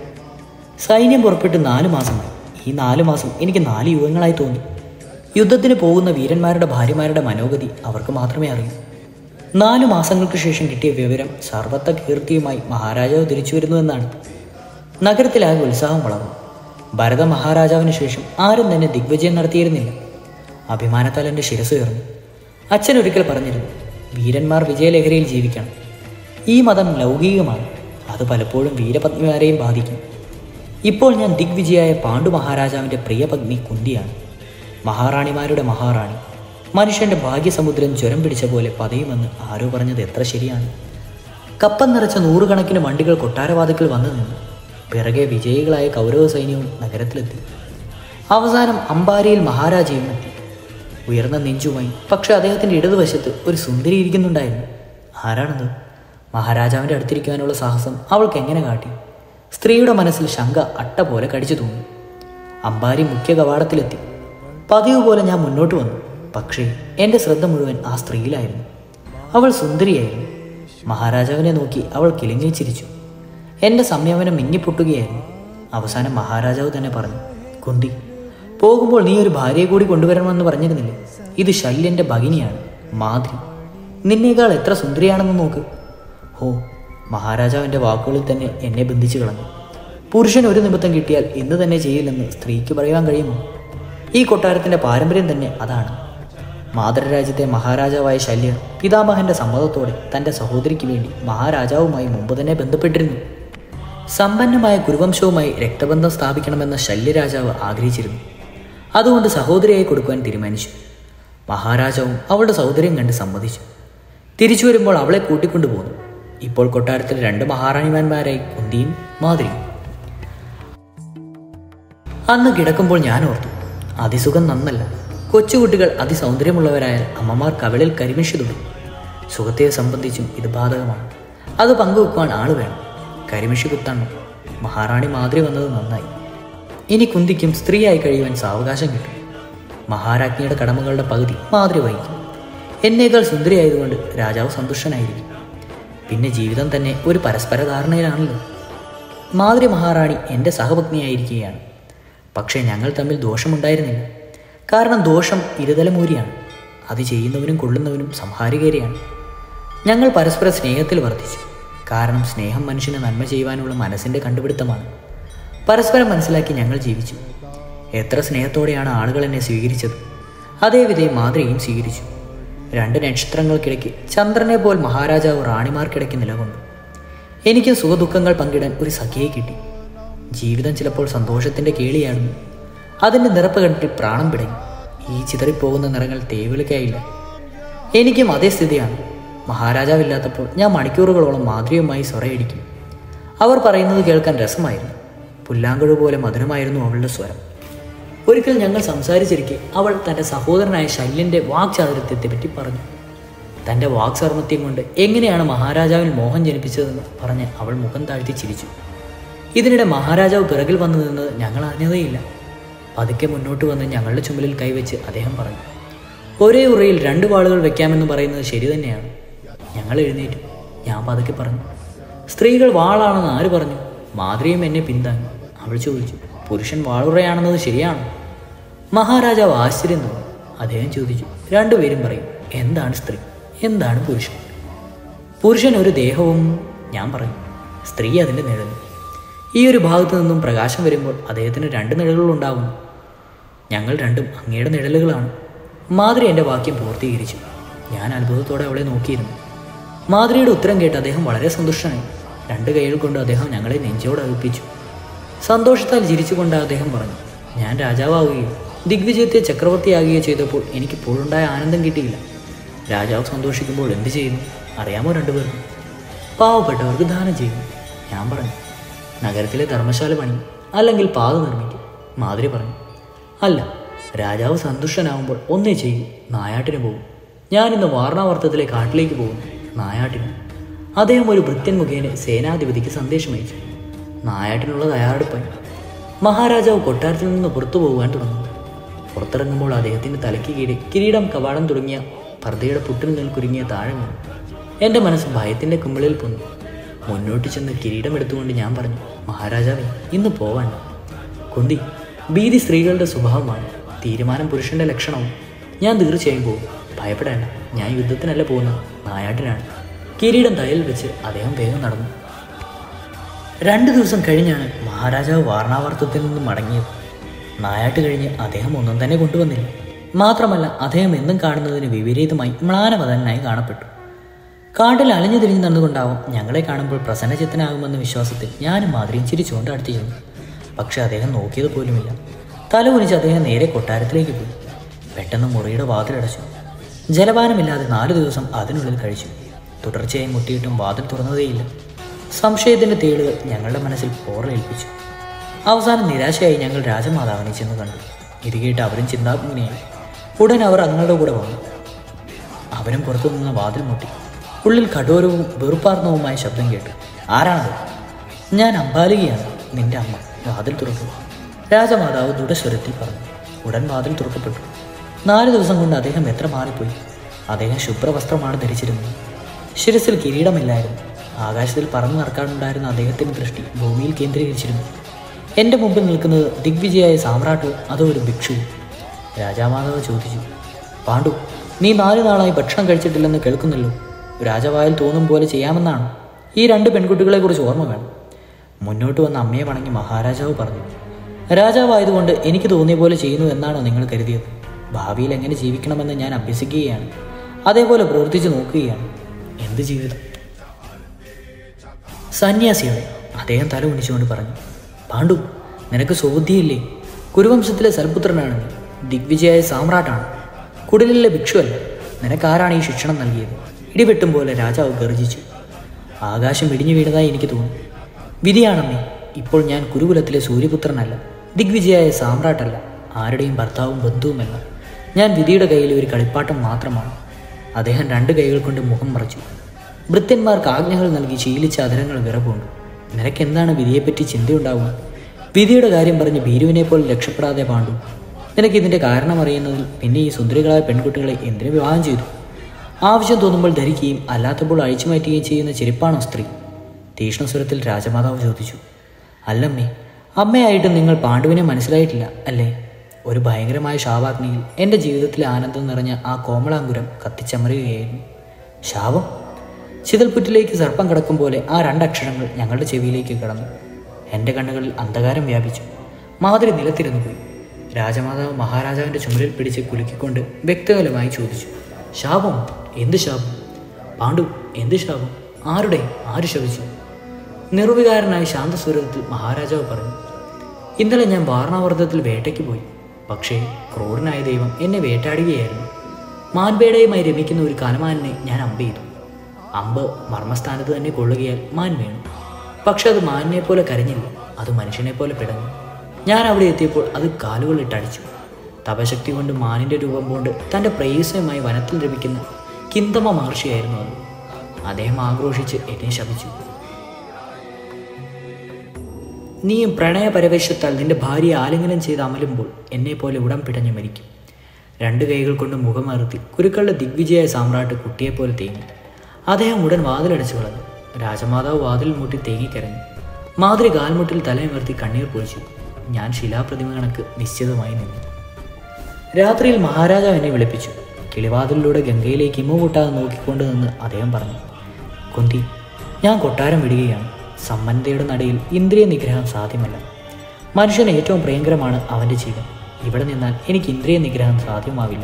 സൈന്യം പുറപ്പെട്ട് നാല് മാസമായി ഈ നാല് മാസം എനിക്ക് നാല് യുഗങ്ങളായി തോന്നി യുദ്ധത്തിന് പോകുന്ന വീരന്മാരുടെ ഭാര്യമാരുടെ മനോഗതി അവർക്ക് മാത്രമേ അറിയൂ നാലു മാസങ്ങൾക്ക് ശേഷം കിട്ടിയ വിവരം സർവത്ത കീർത്തിയുമായി മഹാരാജാവ് തിരിച്ചു വരുന്നുവെന്നാണ് നഗരത്തിലാകെ ഉത്സാഹം വളർന്നു ഭരത മഹാരാജാവിന് ശേഷം ആരും തന്നെ ദിഗ്വിജയം നടത്തിയിരുന്നില്ല അഭിമാനത്താൽ എൻ്റെ ശിരസ് ഉയർന്നു അച്ഛൻ ഒരിക്കൽ പറഞ്ഞിരുന്നു വീരന്മാർ വിജയലഹരിയിൽ ജീവിക്കണം ഈ മതം ലൗകികമാണ് അത് പലപ്പോഴും വീരപത്നിമാരെയും ബാധിക്കും ഇപ്പോൾ ഞാൻ ദിഗ്വിജയായ പാണ്ഡു മഹാരാജാവിൻ്റെ പ്രിയപത്നി കുന്തിയാണ് മഹാറാണിമാരുടെ മഹാറാണി മനുഷ്യന്റെ ഭാഗ്യസമുദ്രം ജ്വരം പിടിച്ച പോലെ പതയുമെന്ന് ആരോ പറഞ്ഞത് എത്ര ശരിയാണ് കപ്പം നിറച്ച നൂറുകണക്കിന് വണ്ടികൾ കൊട്ടാരവാതിക്കൽ വന്നു നിന്നു പിറകെ വിജയികളായ കൗരവ സൈന്യവും നഗരത്തിലെത്തി അവസാനം അമ്പാരിയിൽ മഹാരാജയും എത്തി ഉയർന്ന നെഞ്ചുമായി പക്ഷെ അദ്ദേഹത്തിൻ്റെ ഇടതുവശത്ത് ഒരു സുന്ദരി ഇരിക്കുന്നുണ്ടായിരുന്നു ആരാണത് മഹാരാജാവിൻ്റെ അടുത്തിരിക്കാനുള്ള സാഹസം അവൾക്ക് എങ്ങനെ കാട്ടി സ്ത്രീയുടെ മനസ്സിൽ ശങ്ക അട്ട പോലെ കടിച്ചു തൂങ്ങി അമ്പാരി മുഖ്യ കവാടത്തിലെത്തി പതിവ് പോലെ ഞാൻ മുന്നോട്ട് വന്നു പക്ഷേ എൻ്റെ ശ്രദ്ധ മുഴുവൻ ആ സ്ത്രീയിലായിരുന്നു അവൾ സുന്ദരിയായിരുന്നു മഹാരാജാവിനെ നോക്കി അവൾ കിളിങ്ങി ചിരിച്ചു എൻ്റെ സംയമനം മിന്നിപ്പൊട്ടുകയായിരുന്നു അവസാനം മഹാരാജാവ് തന്നെ പറഞ്ഞു കുന്തി പോകുമ്പോൾ നീ ഒരു ഭാര്യയെ കൂടി കൊണ്ടുവരണമെന്ന് പറഞ്ഞിരുന്നില്ലേ ഇത് ശല്യൻ്റെ ഭഗിനിയാണ് മാധുരി നിന്നേക്കാൾ എത്ര സുന്ദരിയാണെന്ന് നോക്ക് ഹോ മഹാരാജാവിൻ്റെ വാക്കുകളിൽ തന്നെ എന്നെ ബന്ധിച്ചു കളഞ്ഞു പുരുഷൻ ഒരു നിമിത്തം കിട്ടിയാൽ ഇന്ന് തന്നെ ചെയ്യില്ലെന്ന് സ്ത്രീക്ക് പറയാൻ കഴിയുമോ ഈ കൊട്ടാരത്തിൻ്റെ പാരമ്പര്യം തന്നെ അതാണ് മാതൃരാജ്യത്തെ മഹാരാജാവായ ശല്യർ പിതാമഹന്റെ സമ്മതത്തോടെ തൻ്റെ സഹോദരിക്ക് വേണ്ടി മഹാരാജാവുമായി മുമ്പ് തന്നെ ബന്ധപ്പെട്ടിരുന്നു സമ്പന്നമായ കുരുവംശവുമായി രക്തബന്ധം സ്ഥാപിക്കണമെന്ന ശല്യരാജാവ് ആഗ്രഹിച്ചിരുന്നു അതുകൊണ്ട് സഹോദരിയായി കൊടുക്കുവാൻ തീരുമാനിച്ചു മഹാരാജാവും അവളുടെ സൗന്ദര്യം കണ്ട് സമ്മതിച്ചു തിരിച്ചു വരുമ്പോൾ അവളെ കൂട്ടിക്കൊണ്ടുപോന്നു ഇപ്പോൾ കൊട്ടാരത്തിൽ രണ്ട് മഹാറാണിമാന്മാരായി കുന്തിയും മാതിരിയും അന്ന് കിടക്കുമ്പോൾ ഞാൻ ഓർത്തു അതിസുഖം നന്നല്ല കൊച്ചുകുട്ടികൾ അതിസൗന്ദര്യമുള്ളവരായാൽ അമ്മമാർ കവിളിൽ കരിമിഷി തുടങ്ങും സുഖത്തെ സംബന്ധിച്ചും ഇത് ബാധകമാണ് അത് പങ്കുവെക്കുവാൻ ആള് വേണം കരിമിഷി കുത്തണം മഹാറാണി മാതിരി വന്നത് നന്നായി ഇനി കുന്തിക്കും സ്ത്രീയായി കഴിയുവാൻ സാവകാശം കിട്ടും മഹാരാജ്ഞിയുടെ കടമകളുടെ പകുതി മാതിരി വഹിക്കും എന്നേക്കാൾ സുന്ദരിയായതുകൊണ്ട് രാജാവ് സന്തുഷ്ടനായിരിക്കും പിന്നെ ജീവിതം തന്നെ ഒരു പരസ്പര ധാരണയിലാണല്ലോ മാതിരി മഹാറാണി എൻ്റെ സഹപത്നിയായിരിക്കുകയാണ് പക്ഷേ ഞങ്ങൾ തമ്മിൽ ദോഷമുണ്ടായിരുന്നില്ല കാരണം ദോഷം ഇരുതലമൂരിയാണ് അത് ചെയ്യുന്നവനും കൊള്ളുന്നവനും സംഹാരികേരിയാണ് ഞങ്ങൾ പരസ്പര സ്നേഹത്തിൽ വർദ്ധിച്ചു കാരണം സ്നേഹം മനുഷ്യന് നന്മ ചെയ്യുവാനുള്ള മനസ്സിൻ്റെ കണ്ടുപിടുത്തമാണ് പരസ്പരം മനസ്സിലാക്കി ഞങ്ങൾ ജീവിച്ചു എത്ര സ്നേഹത്തോടെയാണ് ആളുകൾ എന്നെ സ്വീകരിച്ചത് അതേ വിധയും മാതൃയും സ്വീകരിച്ചു രണ്ട് നക്ഷത്രങ്ങൾക്കിടയ്ക്ക് ചന്ദ്രനെ പോൽ മഹാരാജാവ് റാണിമാർക്കിടയ്ക്ക് നിലകൊണ്ടു എനിക്ക് സുഖദുഃഖങ്ങൾ പങ്കിടാൻ ഒരു സഖിയെ കിട്ടി ജീവിതം ചിലപ്പോൾ സന്തോഷത്തിൻ്റെ കേളിയാടുന്നു അതിൻ്റെ നിറപ്പ് കണ്ടിട്ട് പ്രാണം പിടങ്ങി ഈ ചിതറിപ്പോകുന്ന നിറങ്ങൾ തേവിളിക്കായില്ല എനിക്കും അതേ സ്ഥിതിയാണ് മഹാരാജാവില്ലാത്തപ്പോൾ ഞാൻ മണിക്കൂറുകളോളം മാധുര്യമായി സ്വറയടിക്കും അവർ പറയുന്നത് കേൾക്കാൻ രസമായിരുന്നു പുല്ലാങ്കുഴ പോലെ മധുരമായിരുന്നു അവളുടെ സ്വരം ഒരിക്കൽ ഞങ്ങൾ സംസാരിച്ചിരിക്കെ അവൾ തൻ്റെ സഹോദരനായ ശല്യൻ്റെ വാക്ചാതുര്യത്തെ പറ്റി പറഞ്ഞു തൻ്റെ വാക്സാർമത്യം കൊണ്ട് എങ്ങനെയാണ് മഹാരാജാവിൽ മോഹം ജനിപ്പിച്ചതെന്ന് പറഞ്ഞ് അവൾ മുഖം താഴ്ത്തി ചിരിച്ചു ഇതിനിടെ മഹാരാജാവ് പിറകിൽ വന്നു നിന്നത് ഞങ്ങൾ അറിഞ്ഞതേയില്ല പതുക്കെ മുന്നോട്ട് വന്ന് ഞങ്ങളുടെ ചുമലിൽ കൈവച്ച് അദ്ദേഹം പറഞ്ഞു ഒരേ ഉറയിൽ രണ്ട് വാളുകൾ വെക്കാമെന്ന് പറയുന്നത് ശരി തന്നെയാണ് ഞങ്ങൾ എഴുന്നേറ്റു ഞാൻ പതുക്കെ പറഞ്ഞു സ്ത്രീകൾ വാളാണെന്ന് ആര് പറഞ്ഞു മാതൃയും എന്നെ പിന്താങ്ങി അവൾ ചോദിച്ചു പുരുഷൻ വാളുറയാണെന്നത് ശരിയാണോ മഹാരാജാവ് ആശ്ചര്യം തോന്നി അദ്ദേഹം ചോദിച്ചു രണ്ടുപേരും പറയും എന്താണ് സ്ത്രീ എന്താണ് പുരുഷൻ പുരുഷൻ ഒരു ദേഹവും ഞാൻ പറഞ്ഞു സ്ത്രീ അതിൻ്റെ നിഴലും ഈ ഒരു ഭാഗത്തു നിന്നും പ്രകാശം വരുമ്പോൾ അദ്ദേഹത്തിന് രണ്ട് നിഴലുകളുണ്ടാകുന്നു ഞങ്ങൾ രണ്ടും അങ്ങയുടെ നിഴലുകളാണ് മാതിരി എൻ്റെ വാക്യം പൂർത്തീകരിച്ചു ഞാൻ അത്ഭുതത്തോടെ അവളെ നോക്കിയിരുന്നു മാതിരിയുടെ ഉത്തരം കേട്ട് അദ്ദേഹം വളരെ സന്തുഷ്ടനായി രണ്ട് കൈകൾ കൊണ്ട് അദ്ദേഹം ഞങ്ങളെ നെഞ്ചോട് അടുപ്പിച്ചു സന്തോഷത്താൽ ചിരിച്ചുകൊണ്ട് അദ്ദേഹം പറഞ്ഞു ഞാൻ രാജാവാകുകയോ ദിഗ്വിജയത്തെ ചക്രവർത്തിയാകുകയോ ചെയ്തപ്പോൾ എനിക്ക് ഇപ്പോഴുണ്ടായ ആനന്ദം കിട്ടിയില്ല രാജാവ് സന്തോഷിക്കുമ്പോൾ എന്ത് ചെയ്യുന്നു അറിയാമോ രണ്ടുപേർക്കും പാവപ്പെട്ടവർക്ക് ദാനം ചെയ്യുന്നു ഞാൻ പറഞ്ഞു നഗരത്തിലെ ധർമ്മശാല പണി അല്ലെങ്കിൽ പാത നിർമ്മിക്കും മാതിരി പറഞ്ഞു അല്ല രാജാവ് സന്തുഷ്ടനാവുമ്പോൾ ഒന്നേ ചെയ്യൂ നായാട്ടിന് പോകും ഞാനിന്ന് വാർണാവർത്തത്തിലെ കാട്ടിലേക്ക് പോകുന്നു നായാട്ടിന് അദ്ദേഹം ഒരു ഭൃത്യൻ മുഖേന സേനാധിപതിക്ക് സന്ദേശം അയച്ചു നായാട്ടിനുള്ള തയ്യാറെടുപ്പായി മഹാരാജാവ് കൊട്ടാരത്തിൽ നിന്ന് പുറത്തു പോകുവാൻ തുടങ്ങി പുറത്തിറങ്ങുമ്പോൾ അദ്ദേഹത്തിൻ്റെ തലയ്ക്ക് കീഴെ കിരീടം കവാടം തുടങ്ങിയ പർദ്ദയുടെ പുട്ടിന് മേൽ കുരുങ്ങിയ താഴെ വീണു എൻ്റെ മനസ്സ് ഭയത്തിൻ്റെ കുമ്പിളിൽ പൊന്നു മുന്നോട്ട് ചെന്ന് കിരീടം എടുത്തുകൊണ്ട് ഞാൻ പറഞ്ഞു മഹാരാജാവേ ഇന്ന് പോവണ്ട കുന്തി ഭീതി സ്ത്രീകളുടെ സ്വഭാവമാണ് തീരുമാനം പുരുഷന്റെ ലക്ഷണവും ഞാൻ തീർച്ചയായും പോകും ഭയപ്പെടേണ്ട ഞാൻ യുദ്ധത്തിനല്ല പോകുന്നത് നായാട്ടിനാണ് കിരീടം തയ്യൽ വെച്ച് അദ്ദേഹം വേഗം നടന്നു രണ്ട് ദിവസം കഴിഞ്ഞാണ് മഹാരാജാവ് വാർണാവർത്തത്തിൽ നിന്ന് മടങ്ങിയത് നായാട്ട് കഴിഞ്ഞ് അദ്ദേഹം ഒന്നും തന്നെ കൊണ്ടുവന്നില്ല മാത്രമല്ല അദ്ദേഹം എന്നും കാണുന്നതിന് വിപരീതമായി മ്ലാനവതനായി കാണപ്പെട്ടു കാട്ടിൽ അലഞ്ഞു തിരിഞ്ഞു നടന്നുകൊണ്ടാവും ഞങ്ങളെ കാണുമ്പോൾ പ്രസന്നചിത്തനാകുമെന്ന വിശ്വാസത്തിൽ ഞാനും മാതിരിയും ചിരിച്ചുകൊണ്ട് അടുത്ത് ചെന്നു പക്ഷെ അദ്ദേഹം നോക്കിയത് പോലുമില്ല തല കുനിച്ച് അദ്ദേഹം നേരെ കൊട്ടാരത്തിലേക്ക് പോയി പെട്ടെന്ന് മുറിയുടെ വാതിലടച്ചു ജലപാനമില്ലാതെ നാല് ദിവസം അതിനുള്ളിൽ കഴിച്ചു തുടർച്ചയായി മുട്ടിയിട്ടും വാതിൽ തുറന്നതേയില്ല സംശയത്തിൻ്റെ തേളുകൾ ഞങ്ങളുടെ മനസ്സിൽ പോറലേൽപ്പിച്ചു അവസാനം നിരാശയായി ഞങ്ങൾ രാജമാതാവിനെ ചെന്ന് കണ്ടു ഇത് കേട്ട് അവരും ചിന്താഗ്നിയായി ഉടൻ അവർ അങ്ങളുടെ കൂടെ വന്നു അവനും പുറത്തു നിന്ന് വാതിൽ മുട്ടി ഉള്ളിൽ കഠോരവും വെറുപ്പാർന്നവുമായ ശബ്ദം കേട്ടു ആരാണത് ഞാൻ അമ്പാലികയാണ് നിന്റെ അമ്മ വാതിൽ തുറക്കൂ രാജമാതാവ് ദൃഢസ്വരത്തിൽ പറഞ്ഞു ഉടൻ വാതിൽ തുറക്കപ്പെട്ടു നാല് ദിവസം കൊണ്ട് അദ്ദേഹം എത്ര മാറിപ്പോയി അദ്ദേഹം ശുഭ്രവസ്ത്രമാണ് ധരിച്ചിരുന്നത് ശിരസിൽ കിരീടമില്ലായിരുന്നു ആകാശത്തിൽ പറന്നു നടക്കാനുണ്ടായിരുന്ന അദ്ദേഹത്തിൻ്റെ ദൃഷ്ടി ഭൂമിയിൽ കേന്ദ്രീകരിച്ചിരുന്നു എൻ്റെ മുമ്പിൽ നിൽക്കുന്നത് ദിഗ്വിജയായ സാമ്രാട്ടോ അതോ ഒരു ഭിക്ഷുവും രാജാമാതാവ് ചോദിച്ചു പാണ്ഡു നീ നാല് നാളായി ഭക്ഷണം കഴിച്ചിട്ടില്ലെന്ന് കേൾക്കുന്നല്ലോ രാജവായിൽ തോന്നും പോലെ ചെയ്യാമെന്നാണ് ഈ രണ്ട് പെൺകുട്ടികളെക്കുറിച്ച് ഓർമ്മ വേണം മുന്നോട്ട് വന്ന അമ്മയെ വണങ്ങി മഹാരാജാവ് പറഞ്ഞു രാജാവായതുകൊണ്ട് എനിക്ക് തോന്നിയ പോലെ ചെയ്യുന്നു എന്നാണോ നിങ്ങൾ കരുതിയത് ഭാവിയിൽ എങ്ങനെ ജീവിക്കണമെന്ന് ഞാൻ അഭ്യസിക്കുകയാണ് അതേപോലെ പ്രവർത്തിച്ചു നോക്കുകയാണ് എന്ത് ജീവിതം സന്യാസികളെ അദ്ദേഹം തല കുനിച്ചുകൊണ്ട് പറഞ്ഞു പാണ്ഡു നിനക്ക് സുബുദ്ധിയില്ലേ കുരുവംശത്തിലെ സൽപുത്രനാണ് നീ ദിഗ്വിജയായ സാമ്രാട്ടാണ് കുടിലിലെ ഭിക്ഷുവല്ല നിനക്കാരാണ് ഈ ശിക്ഷണം നൽകിയത് ഇടിവെട്ടും പോലെ രാജാവ് ഗർജിച്ചു ആകാശം ഇടിഞ്ഞു വീണതായി എനിക്ക് തോന്നി വിധിയാണമ്മേ ഇപ്പോൾ ഞാൻ കുരുകുലത്തിലെ സൂര്യപുത്രനല്ല ദിഗ്വിജയായ സാമ്രാട്ടല്ല ആരുടെയും ഭർത്താവും ബന്ധുവുമല്ല ഞാൻ വിധിയുടെ കയ്യിലെ ഒരു കളിപ്പാട്ടം മാത്രമാണ് അദ്ദേഹം രണ്ട് കൈകൾ കൊണ്ട് മുഖം മറച്ചു ഭൃത്യന്മാർക്ക് ആജ്ഞകൾ നൽകി ശീലിച്ച അതിരങ്ങൾ വിറപൂണ്ടു നിനക്കെന്താണ് വിധിയെപ്പറ്റി ചിന്തയുണ്ടാവുക വിധിയുടെ കാര്യം പറഞ്ഞ് ഭീരുവിനെ പോലെ രക്ഷപ്പെടാതെ പാണ്ടു നിനക്ക് ഇതിൻ്റെ കാരണം അറിയുന്നതിൽ പിന്നെ ഈ സുന്ദരികളായ പെൺകുട്ടികളെ എന്തിനു വിവാഹം ചെയ്തു ആവശ്യം തോന്നുമ്പോൾ ധരിക്കുകയും അല്ലാത്തപ്പോൾ അഴിച്ചു മാറ്റുകയും ചെയ്യുന്ന ചെരുപ്പാണോ സ്ത്രീ തീക്ഷ്ണസ്വരത്തിൽ രാജമാതാവ് ചോദിച്ചു അല്ലമ്മേ അമ്മയായിട്ട് നിങ്ങൾ പാണ്ഡുവിനെ മനസ്സിലായിട്ടില്ല അല്ലേ ഒരു ഭയങ്കരമായ ശാപാഗ്നിയിൽ എൻ്റെ ജീവിതത്തിലെ ആനന്ദം നിറഞ്ഞ ആ കോമളാങ്കുരം കത്തിച്ചമരുകയായിരുന്നു ശാപം ചിതൽപുറ്റിലേക്ക് സർപ്പം കിടക്കും പോലെ ആ രണ്ടക്ഷരങ്ങൾ ഞങ്ങളുടെ ചെവിയിലേക്ക് കടന്നു എൻ്റെ കണ്ണുകളിൽ അന്ധകാരം വ്യാപിച്ചു മാതിരി നിലത്തിരുന്നു പോയി രാജമാതാവ് മഹാരാജാവിൻ്റെ ചുമലിൽ പിടിച്ച് കുലുക്കിക്കൊണ്ട് വ്യക്തകലമായി ചോദിച്ചു ശാപം എന്ത് ശാപം പാണ്ഡു എന്ത് ശാപം ആരുടെ ആര് ശപിച്ചു നിർവികാരനായ ശാന്തസ്വരത്തിൽ മഹാരാജാവ് പറഞ്ഞു ഇന്നലെ ഞാൻ വാരണാവർദ്ധത്തിൽ വേട്ടയ്ക്ക് പോയി പക്ഷേ ക്രൂരനായ ദൈവം എന്നെ വേട്ടാടുകയായിരുന്നു മാൻപേടയുമായി രമിക്കുന്ന ഒരു കനമാനിനെ ഞാൻ അമ്പ് ചെയ്തു അമ്പ് മർമ്മസ്ഥാനത്ത് തന്നെ കൊള്ളുകയാൽ മാൻ വീണു പക്ഷെ അത് മാനിനെ പോലെ കരഞ്ഞില്ല അത് മനുഷ്യനെ പോലെ പിടഞ്ഞു ഞാൻ അവിടെ എത്തിയപ്പോൾ അത് കാലുകളിട്ടടിച്ചു തപശക്തി കൊണ്ട് മാനിൻ്റെ രൂപം കൊണ്ട് തൻ്റെ പ്രേയസമായി വനത്തിൽ ലഭിക്കുന്ന കിന്തമ മഹർഷിയായിരുന്നു അത് അദ്ദേഹം ആക്രോശിച്ച് എന്നെ ശപിച്ചു നീയും പ്രണയപരവേശത്താൽ നിന്റെ ഭാര്യയെ ആലിംഗനം ചെയ്ത് അമലുമ്പോൾ എന്നെപ്പോലെ ഉടം പിടഞ്ഞു മരിക്കും രണ്ട് കൈകൾ കൊണ്ട് മുഖമറുത്തി കുരുക്കളുടെ ദിഗ്വിജയ സാമ്രാട്ട് കുട്ടിയെപ്പോലെ തേങ്ങി അദ്ദേഹം ഉടൻ വാതിലടച്ചു കളഞ്ഞു രാജമാതാവ് വാതിൽ മുട്ടി തേങ്ങിക്കരഞ്ഞു മാതൃ കാൽമുട്ടിൽ തലയുമർത്തി കണ്ണീർ പൊഴിച്ചു ഞാൻ ശിലാപ്രതിമ കണക്ക് നിശ്ചിതമായി നിന്നു രാത്രിയിൽ മഹാരാജാവ് എന്നെ വിളിപ്പിച്ചു കിളിവാതിലിലൂടെ ഗംഗയിലേക്ക് ഇമ കൂട്ടാതെ നോക്കിക്കൊണ്ട് നിന്ന് അദ്ദേഹം പറഞ്ഞു കുന്തി ഞാൻ കൊട്ടാരം വിടുകയാണ് സമ്പന്നതയുടെ നടുയിൽ ഇന്ദ്രിയ നിഗ്രഹം സാധ്യമല്ല മനുഷ്യന് ഏറ്റവും പ്രിയങ്കരമാണ് അവൻ്റെ ജീവൻ ഇവിടെ നിന്നാൽ എനിക്ക് ഇന്ദ്രിയ നിഗ്രഹം സാധ്യമാവില്ല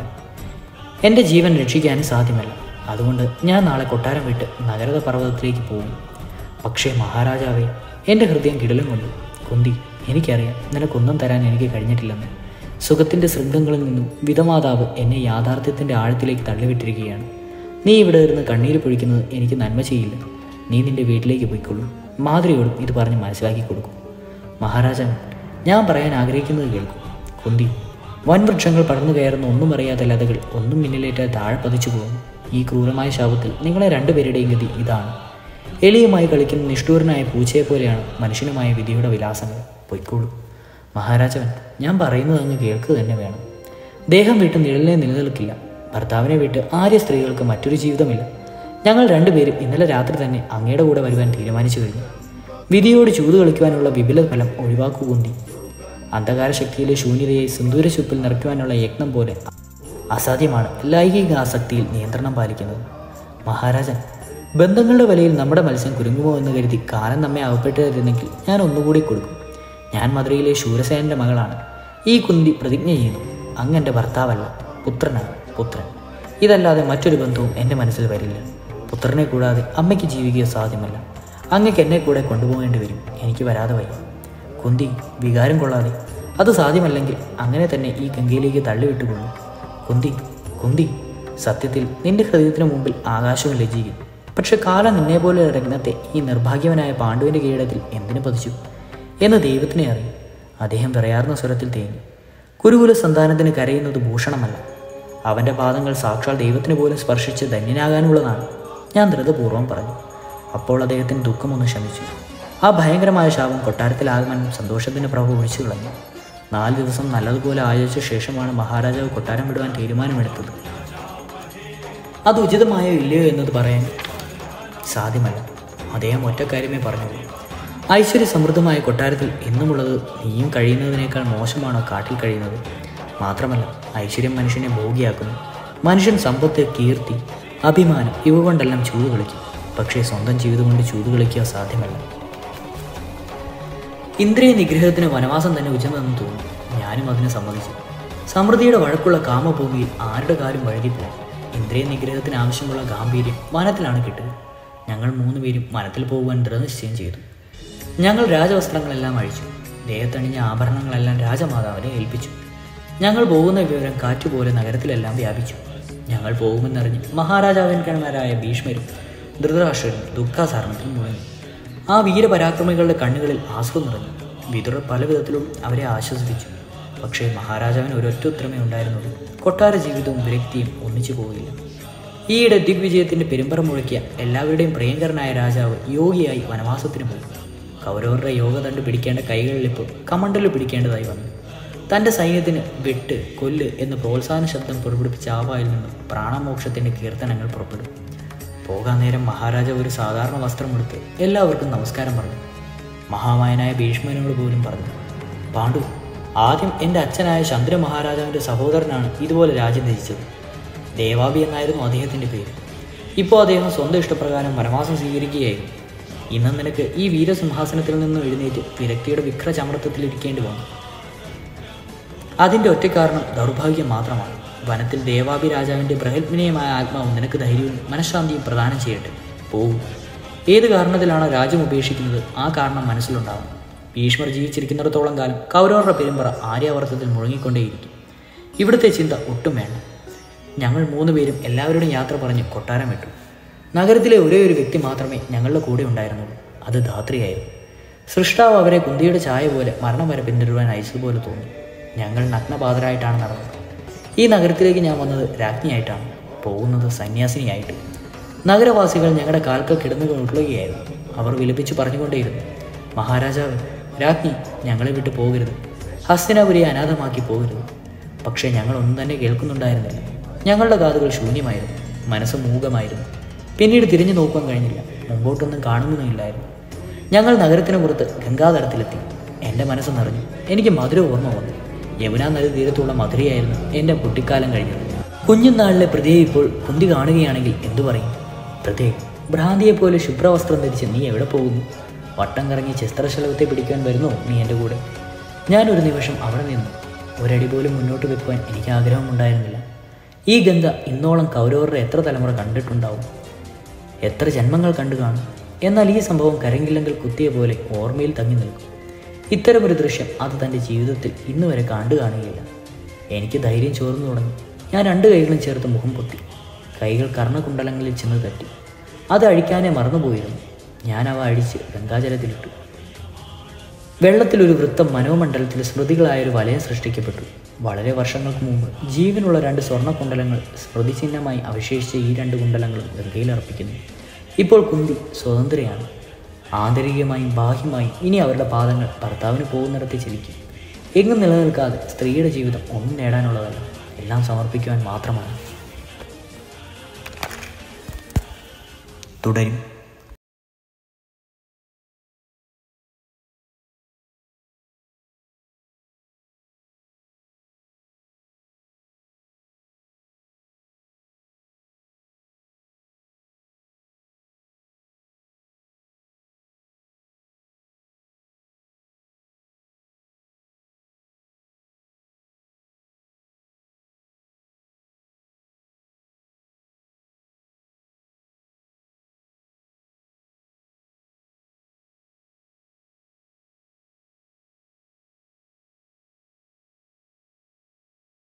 എൻ്റെ ജീവൻ രക്ഷിക്കാനും സാധ്യമല്ല അതുകൊണ്ട് ഞാൻ നാളെ കൊട്ടാരം വിട്ട് നഗരത പർവ്വതത്തിലേക്ക് പോകും പക്ഷേ മഹാരാജാവേ എൻ്റെ ഹൃദയം കിടലും കൊണ്ടു കുന്തി എനിക്കറിയാം നിനക്കൊന്നും തരാൻ എനിക്ക് കഴിഞ്ഞിട്ടില്ലെന്ന് സുഖത്തിൻ്റെ ശൃംഗങ്ങളിൽ നിന്നും വിധമാതാവ് എന്നെ യാഥാർത്ഥ്യത്തിൻ്റെ ആഴത്തിലേക്ക് തള്ളിവിട്ടിരിക്കുകയാണ് നീ ഇവിടെ ഇരുന്ന് കണ്ണീര് പൊഴിക്കുന്നത് എനിക്ക് നന്മ ചെയ്യില്ല നീ നിന്റെ വീട്ടിലേക്ക് പോയിക്കൊള്ളൂ മാതൃയോടും ഇത് പറഞ്ഞ് മനസ്സിലാക്കി കൊടുക്കും മഹാരാജാവൻ ഞാൻ പറയാൻ ആഗ്രഹിക്കുന്നത് കേൾക്കും കുന്തി വൻവൃക്ഷങ്ങൾ പടർന്നു കയറുന്ന ഒന്നും അറിയാത്ത ലതകൾ ഒന്നും മിന്നിലേറ്റാൽ താഴെ പതിച്ചു പോകുന്നു ഈ ക്രൂരമായ ശാപത്തിൽ നിങ്ങളെ രണ്ടുപേരുടെയും ഗതി ഇതാണ് എളിയുമായി കളിക്കുന്ന നിഷ്ഠൂരനായ പൂച്ചയെ പോലെയാണ് മനുഷ്യനുമായ വിധിയുടെ വിലാസങ്ങൾ പൊയ്ക്കോളൂ മഹാരാജവൻ ഞാൻ പറയുന്നത് അങ്ങ് കേൾക്കുക തന്നെ വേണം ദേഹം വിട്ട് നിഴലിനെ നിലനിൽക്കില്ല ഭർത്താവിനെ വിട്ട് ആര്യ സ്ത്രീകൾക്ക് മറ്റൊരു ജീവിതമില്ല ഞങ്ങൾ രണ്ടുപേരും ഇന്നലെ രാത്രി തന്നെ അങ്ങയുടെ കൂടെ വരുവാൻ തീരുമാനിച്ചു കഴിഞ്ഞു വിധിയോട് ചൂത് കളിക്കുവാനുള്ള വിപുല ഫലം ഒഴിവാക്കുകുന്തി അന്ധകാര ശക്തിയിലെ ശൂന്യതയെ സിന്ദൂരശുപ്പിൽ നിറയ്ക്കുവാനുള്ള യത്നം പോലെ അസാധ്യമാണ് ലൈംഗിക ആസക്തിയിൽ നിയന്ത്രണം പാലിക്കുന്നത് മഹാരാജൻ ബന്ധങ്ങളുടെ വലയിൽ നമ്മുടെ മത്സ്യം കുരുങ്ങുമോ എന്ന് കരുതി കാലം നമ്മെ അകപ്പെട്ടിരുന്നെങ്കിൽ ഞാൻ ഒന്നുകൂടി കൊടുക്കും ഞാൻ മധുരയിലെ ശൂരസേനന്റെ മകളാണ് ഈ കുന്തി പ്രതിജ്ഞ ചെയ്യുന്നു അങ്ങ് എൻ്റെ ഭർത്താവല്ല പുത്രനാണ് പുത്രൻ ഇതല്ലാതെ മറ്റൊരു ബന്ധവും എൻ്റെ മനസ്സിൽ വരില്ല പുത്രനെ കൂടാതെ അമ്മയ്ക്ക് ജീവിക്കുക സാധ്യമല്ല അങ്ങക്ക് എന്നെ കൂടെ കൊണ്ടുപോകേണ്ടി വരും എനിക്ക് വരാതെ വയ്യ കുന്തി വികാരം കൊള്ളാതെ അത് സാധ്യമല്ലെങ്കിൽ അങ്ങനെ തന്നെ ഈ ഗംഗയിലേക്ക് തള്ളിവിട്ടുകൊള്ളു കുന്തി കുന്തി സത്യത്തിൽ നിന്റെ ഹൃദയത്തിന് മുമ്പിൽ ആകാശവും ലജ്ജിക്കും പക്ഷെ കാലം നിന്നെപ്പോലെ രത്നത്തെ ഈ നിർഭാഗ്യവനായ പാണ്ഡുവിൻ്റെ കീഴത്തിൽ എന്തിനു പതിച്ചു എന്ന് ദൈവത്തിനെ അറിയും അദ്ദേഹം വിറയാർന്ന സ്വരത്തിൽ തേങ്ങി കുരുകുല സന്താനത്തിന് കരയുന്നത് ഭൂഷണമല്ല അവൻ്റെ പാദങ്ങൾ സാക്ഷാൽ ദൈവത്തിന് പോലും സ്പർശിച്ച് ധന്യനാകാനുള്ളതാണ് ഞാൻ ധൃതപൂർവ്വം പറഞ്ഞു അപ്പോൾ അദ്ദേഹത്തിന് ദുഃഖമൊന്ന് ശമിച്ചു ആ ഭയങ്കരമായ ശാപം കൊട്ടാരത്തിലാകുമെന്നും സന്തോഷത്തിൻ്റെ പ്രഭ ഒഴിച്ചു കളഞ്ഞു നാല് ദിവസം നല്ലതുപോലെ ആചരിച്ച ശേഷമാണ് മഹാരാജാവ് കൊട്ടാരം വിടുവാൻ തീരുമാനമെടുത്തത് അത് ഉചിതമായോ ഇല്ലയോ എന്നത് പറയാൻ സാധ്യമല്ല അദ്ദേഹം ഒറ്റ കാര്യമേ പറഞ്ഞുള്ളൂ ഐശ്വര്യ സമൃദ്ധമായ കൊട്ടാരത്തിൽ എന്നുമുള്ളത് നീയും കഴിയുന്നതിനേക്കാൾ മോശമാണോ കാട്ടിൽ കഴിയുന്നത് മാത്രമല്ല ഐശ്വര്യം മനുഷ്യനെ ഭോഗിയാക്കുന്നു മനുഷ്യൻ സമ്പത്ത് കീർത്തി അഭിമാനം ഇവ കൊണ്ടെല്ലാം ചൂത് കളിക്കും പക്ഷേ സ്വന്തം ജീവിതം കൊണ്ട് ചൂത് കളിക്കുക സാധ്യമല്ല ഇന്ദ്രിയ നിഗ്രഹത്തിന് വനവാസം തന്നെ ഉചിതമെന്ന് തോന്നി ഞാനും അതിനെ സമ്മതിച്ചു സമൃദ്ധിയുടെ വഴക്കുള്ള കാമഭൂമിയിൽ ആരുടെ കാര്യം വഴുകിപ്പോയി ഇന്ദ്രിയ നിഗ്രഹത്തിന് ആവശ്യമുള്ള ഗാംഭീര്യം വനത്തിലാണ് കിട്ടുക ഞങ്ങൾ മൂന്നുപേരും വനത്തിൽ പോകുവാൻ ദൃഢനിശ്ചയം ചെയ്തു ഞങ്ങൾ രാജവസ്ത്രങ്ങളെല്ലാം അഴിച്ചു ദേഹത്തണിഞ്ഞ ആഭരണങ്ങളെല്ലാം രാജമാതാവിനെ ഏൽപ്പിച്ചു ഞങ്ങൾ പോകുന്ന വിവരം കാറ്റുപോലെ നഗരത്തിലെല്ലാം വ്യാപിച്ചു ഞങ്ങൾ പോകുമെന്നറിഞ്ഞ് മഹാരാജാവിൻകന്മാരായ ഭീഷ്മരും ധൃതരാഷ്ട്രരും ദുഃഖാസാരണത്തിൽ മുഴങ്ങി ആ വീരപരാക്രമികളുടെ കണ്ണുകളിൽ ആസ്വം നിറഞ്ഞു വിതുറർ പല വിധത്തിലും അവരെ ആശ്വസിപ്പിച്ചു പക്ഷേ മഹാരാജാവിന് ഒരൊറ്റ ഉത്തരമേ ഉണ്ടായിരുന്നുള്ളൂ കൊട്ടാര ജീവിതവും വിരക്തിയും ഒന്നിച്ചു പോകില്ല ഈയിടെ ദിഗ്വിജയത്തിന്റെ പെരുമ്പറ മുഴക്കിയ എല്ലാവരുടെയും പ്രിയങ്കരനായ രാജാവ് യോഗിയായി വനവാസത്തിന് പോയി കൗരവരുടെ യോഗദണ്ഡ് പിടിക്കേണ്ട കൈകളിലിപ്പോൾ കമണ്ടല് പിടിക്കേണ്ടതായി വന്നു തൻ്റെ സൈന്യത്തിന് വെട്ട് കൊല്ല് എന്ന് പ്രോത്സാഹന ശബ്ദം പുറപ്പെടുപ്പിച്ച ആവായിൽ നിന്നും പ്രാണമോക്ഷത്തിൻ്റെ കീർത്തനങ്ങൾ പുറപ്പെടും പോകാൻ നേരം മഹാരാജാവ് ഒരു സാധാരണ വസ്ത്രമെടുത്ത് എല്ലാവർക്കും നമസ്കാരം പറഞ്ഞു മഹാമായനായ ഭീഷ്മനോട് പോലും പറഞ്ഞു പാണ്ഡു ആദ്യം എൻ്റെ അച്ഛനായ ചന്ദ്ര മഹാരാജാവിൻ്റെ സഹോദരനാണ് ഇതുപോലെ രാജ്യം ത്യജിച്ചത് ദേവാബി എന്നായിരുന്നു അദ്ദേഹത്തിൻ്റെ പേര് ഇപ്പോൾ അദ്ദേഹം സ്വന്തം ഇഷ്ടപ്രകാരം വനവാസം സ്വീകരിക്കുകയായിരുന്നു ഇന്ന് നിനക്ക് ഈ വീരസിംഹാസനത്തിൽ നിന്നും എഴുന്നേറ്റ് വിരക്തിയുടെ വിക്രചമൃത്വത്തിൽ ഇരിക്കേണ്ടി വന്നു അതിൻ്റെ ഒറ്റ കാരണം ദൗർഭാഗ്യം മാത്രമാണ് വനത്തിൽ ദേവാഭി രാജാവിൻ്റെ ബൃഹത്മിനയമായ ആത്മാവ് നിനക്ക് ധൈര്യവും മനഃശാന്തിയും പ്രദാനം ചെയ്യട്ടെ പോകും ഏത് കാരണത്തിലാണ് രാജ്യം ഉപേക്ഷിക്കുന്നത് ആ കാരണം മനസ്സിലുണ്ടാവും ഭീഷ്മർ ജീവിച്ചിരിക്കുന്നിടത്തോളം കാലം കൗരവരുടെ പെരുമ്പറ ആര്യാവർത്തത്തിൽ മുഴങ്ങിക്കൊണ്ടേയിരിക്കും ഇവിടുത്തെ ചിന്ത ഒട്ടും വേണ്ട ഞങ്ങൾ മൂന്ന് പേരും എല്ലാവരുടെയും യാത്ര പറഞ്ഞ് കൊട്ടാരം വിട്ടു നഗരത്തിലെ ഒരേ ഒരു വ്യക്തി മാത്രമേ ഞങ്ങളുടെ കൂടെ ഉണ്ടായിരുന്നുള്ളൂ അത് ധാത്രിയായിരുന്നു സൃഷ്ടാവ് അവരെ കുന്തിയുടെ ചായ പോലെ മരണം വരെ പിന്തുടരുവാൻ അയച്ചതുപോലെ തോന്നി ഞങ്ങൾ നഗ്നപാതരായിട്ടാണ് നടന്നത് ഈ നഗരത്തിലേക്ക് ഞാൻ വന്നത് രാജ്ഞിയായിട്ടാണ് പോകുന്നത് സന്യാസിനിയായിട്ട് നഗരവാസികൾ ഞങ്ങളുടെ കാൽക്കൽ കിടന്നു ഉരുളുകയായിരുന്നു അവർ വിലപിച്ചു പറഞ്ഞുകൊണ്ടേയിരുന്നു മഹാരാജാവ് രാജ്ഞി ഞങ്ങളെ വിട്ടു പോകരുത് ഹസ്തിനാപുരിയെ അനാഥമാക്കി പോകരുത് പക്ഷേ ഞങ്ങൾ ഒന്നും തന്നെ കേൾക്കുന്നുണ്ടായിരുന്നില്ല ഞങ്ങളുടെ കാതുകൾ ശൂന്യമായിരുന്നു മനസ്സ് മൂകമായിരുന്നു പിന്നീട് തിരിഞ്ഞു നോക്കാൻ കഴിഞ്ഞില്ല മുമ്പോട്ടൊന്നും കാണുന്നതുമില്ലായിരുന്നു ഞങ്ങൾ നഗരത്തിന് പുറത്ത് ഗംഗാതടത്തിലെത്തി എൻ്റെ മനസ്സ് നിറഞ്ഞു എനിക്ക് മധുര ഓർമ്മ വന്നു യമുനാ നദി തീരത്തുള്ള മധുരയായിരുന്നു എൻ്റെ കുട്ടിക്കാലം കഴിഞ്ഞത് കുഞ്ഞുനാളിലെ പ്രതിയെ ഇപ്പോൾ കുന്തി കാണുകയാണെങ്കിൽ എന്തു പറയും പ്രതിയെ ഭ്രാന്തിയെപ്പോലെ ശുഭ്രവസ്ത്രം ധരിച്ച് നീ എവിടെ പോകുന്നു വട്ടം കറങ്ങി ചിത്രശലഭത്തെ പിടിക്കാൻ വരുന്നോ നീ എൻ്റെ കൂടെ ഞാനൊരു നിമിഷം അവിടെ നിന്നു ഒരടി പോലും മുന്നോട്ട് വെക്കുവാൻ എനിക്ക് ആഗ്രഹമുണ്ടായിരുന്നില്ല ഈ ഗംഗ ഇന്നോളം കൗരവരുടെ എത്ര തലമുറ കണ്ടിട്ടുണ്ടാവും എത്ര ജന്മങ്ങൾ കണ്ടു കാണും എന്നാൽ ഈ സംഭവം കരങ്കില്ലെങ്കിൽ കുത്തിയ പോലെ ഓർമ്മയിൽ തങ്ങി നിൽക്കും ഇത്തരമൊരു ദൃശ്യം അത് തൻ്റെ ജീവിതത്തിൽ ഇന്ന് വരെ കണ്ടു കാണുകയില്ല എനിക്ക് ധൈര്യം ചോർന്നു തുടങ്ങി ഞാൻ രണ്ട് കൈകളും ചേർത്ത് മുഖം പൊത്തി കൈകൾ കർണകുണ്ടലങ്ങളിൽ ചെന്ന് തട്ടി അത് അഴിക്കാനേ മറന്നുപോയിരുന്നു ഞാൻ അവ അഴിച്ച് ഗംഗാജലത്തിലിട്ടു വെള്ളത്തിലൊരു വൃത്തം മനോമണ്ഡലത്തിൽ സ്മൃതികളായൊരു വലയം സൃഷ്ടിക്കപ്പെട്ടു വളരെ വർഷങ്ങൾക്ക് മുമ്പ് ജീവനുള്ള രണ്ട് സ്വർണ്ണ കുണ്ടലങ്ങൾ സ്മൃതിചിഹ്നമായി അവശേഷിച്ച ഈ രണ്ട് കുണ്ടലങ്ങളും ഗംഗയിലർപ്പിക്കുന്നു ഇപ്പോൾ കുന്തി സ്വതന്ത്രയാണ് ആന്തരികമായും ബാഹ്യമായും ഇനി അവരുടെ പാദങ്ങൾ ഭർത്താവിന് പോകുന്നിടത്ത് ചലിക്കും എങ്ങും നിലനിൽക്കാതെ സ്ത്രീയുടെ ജീവിതം ഒന്നും നേടാനുള്ളതല്ല എല്ലാം സമർപ്പിക്കുവാൻ മാത്രമാണ് തുടരും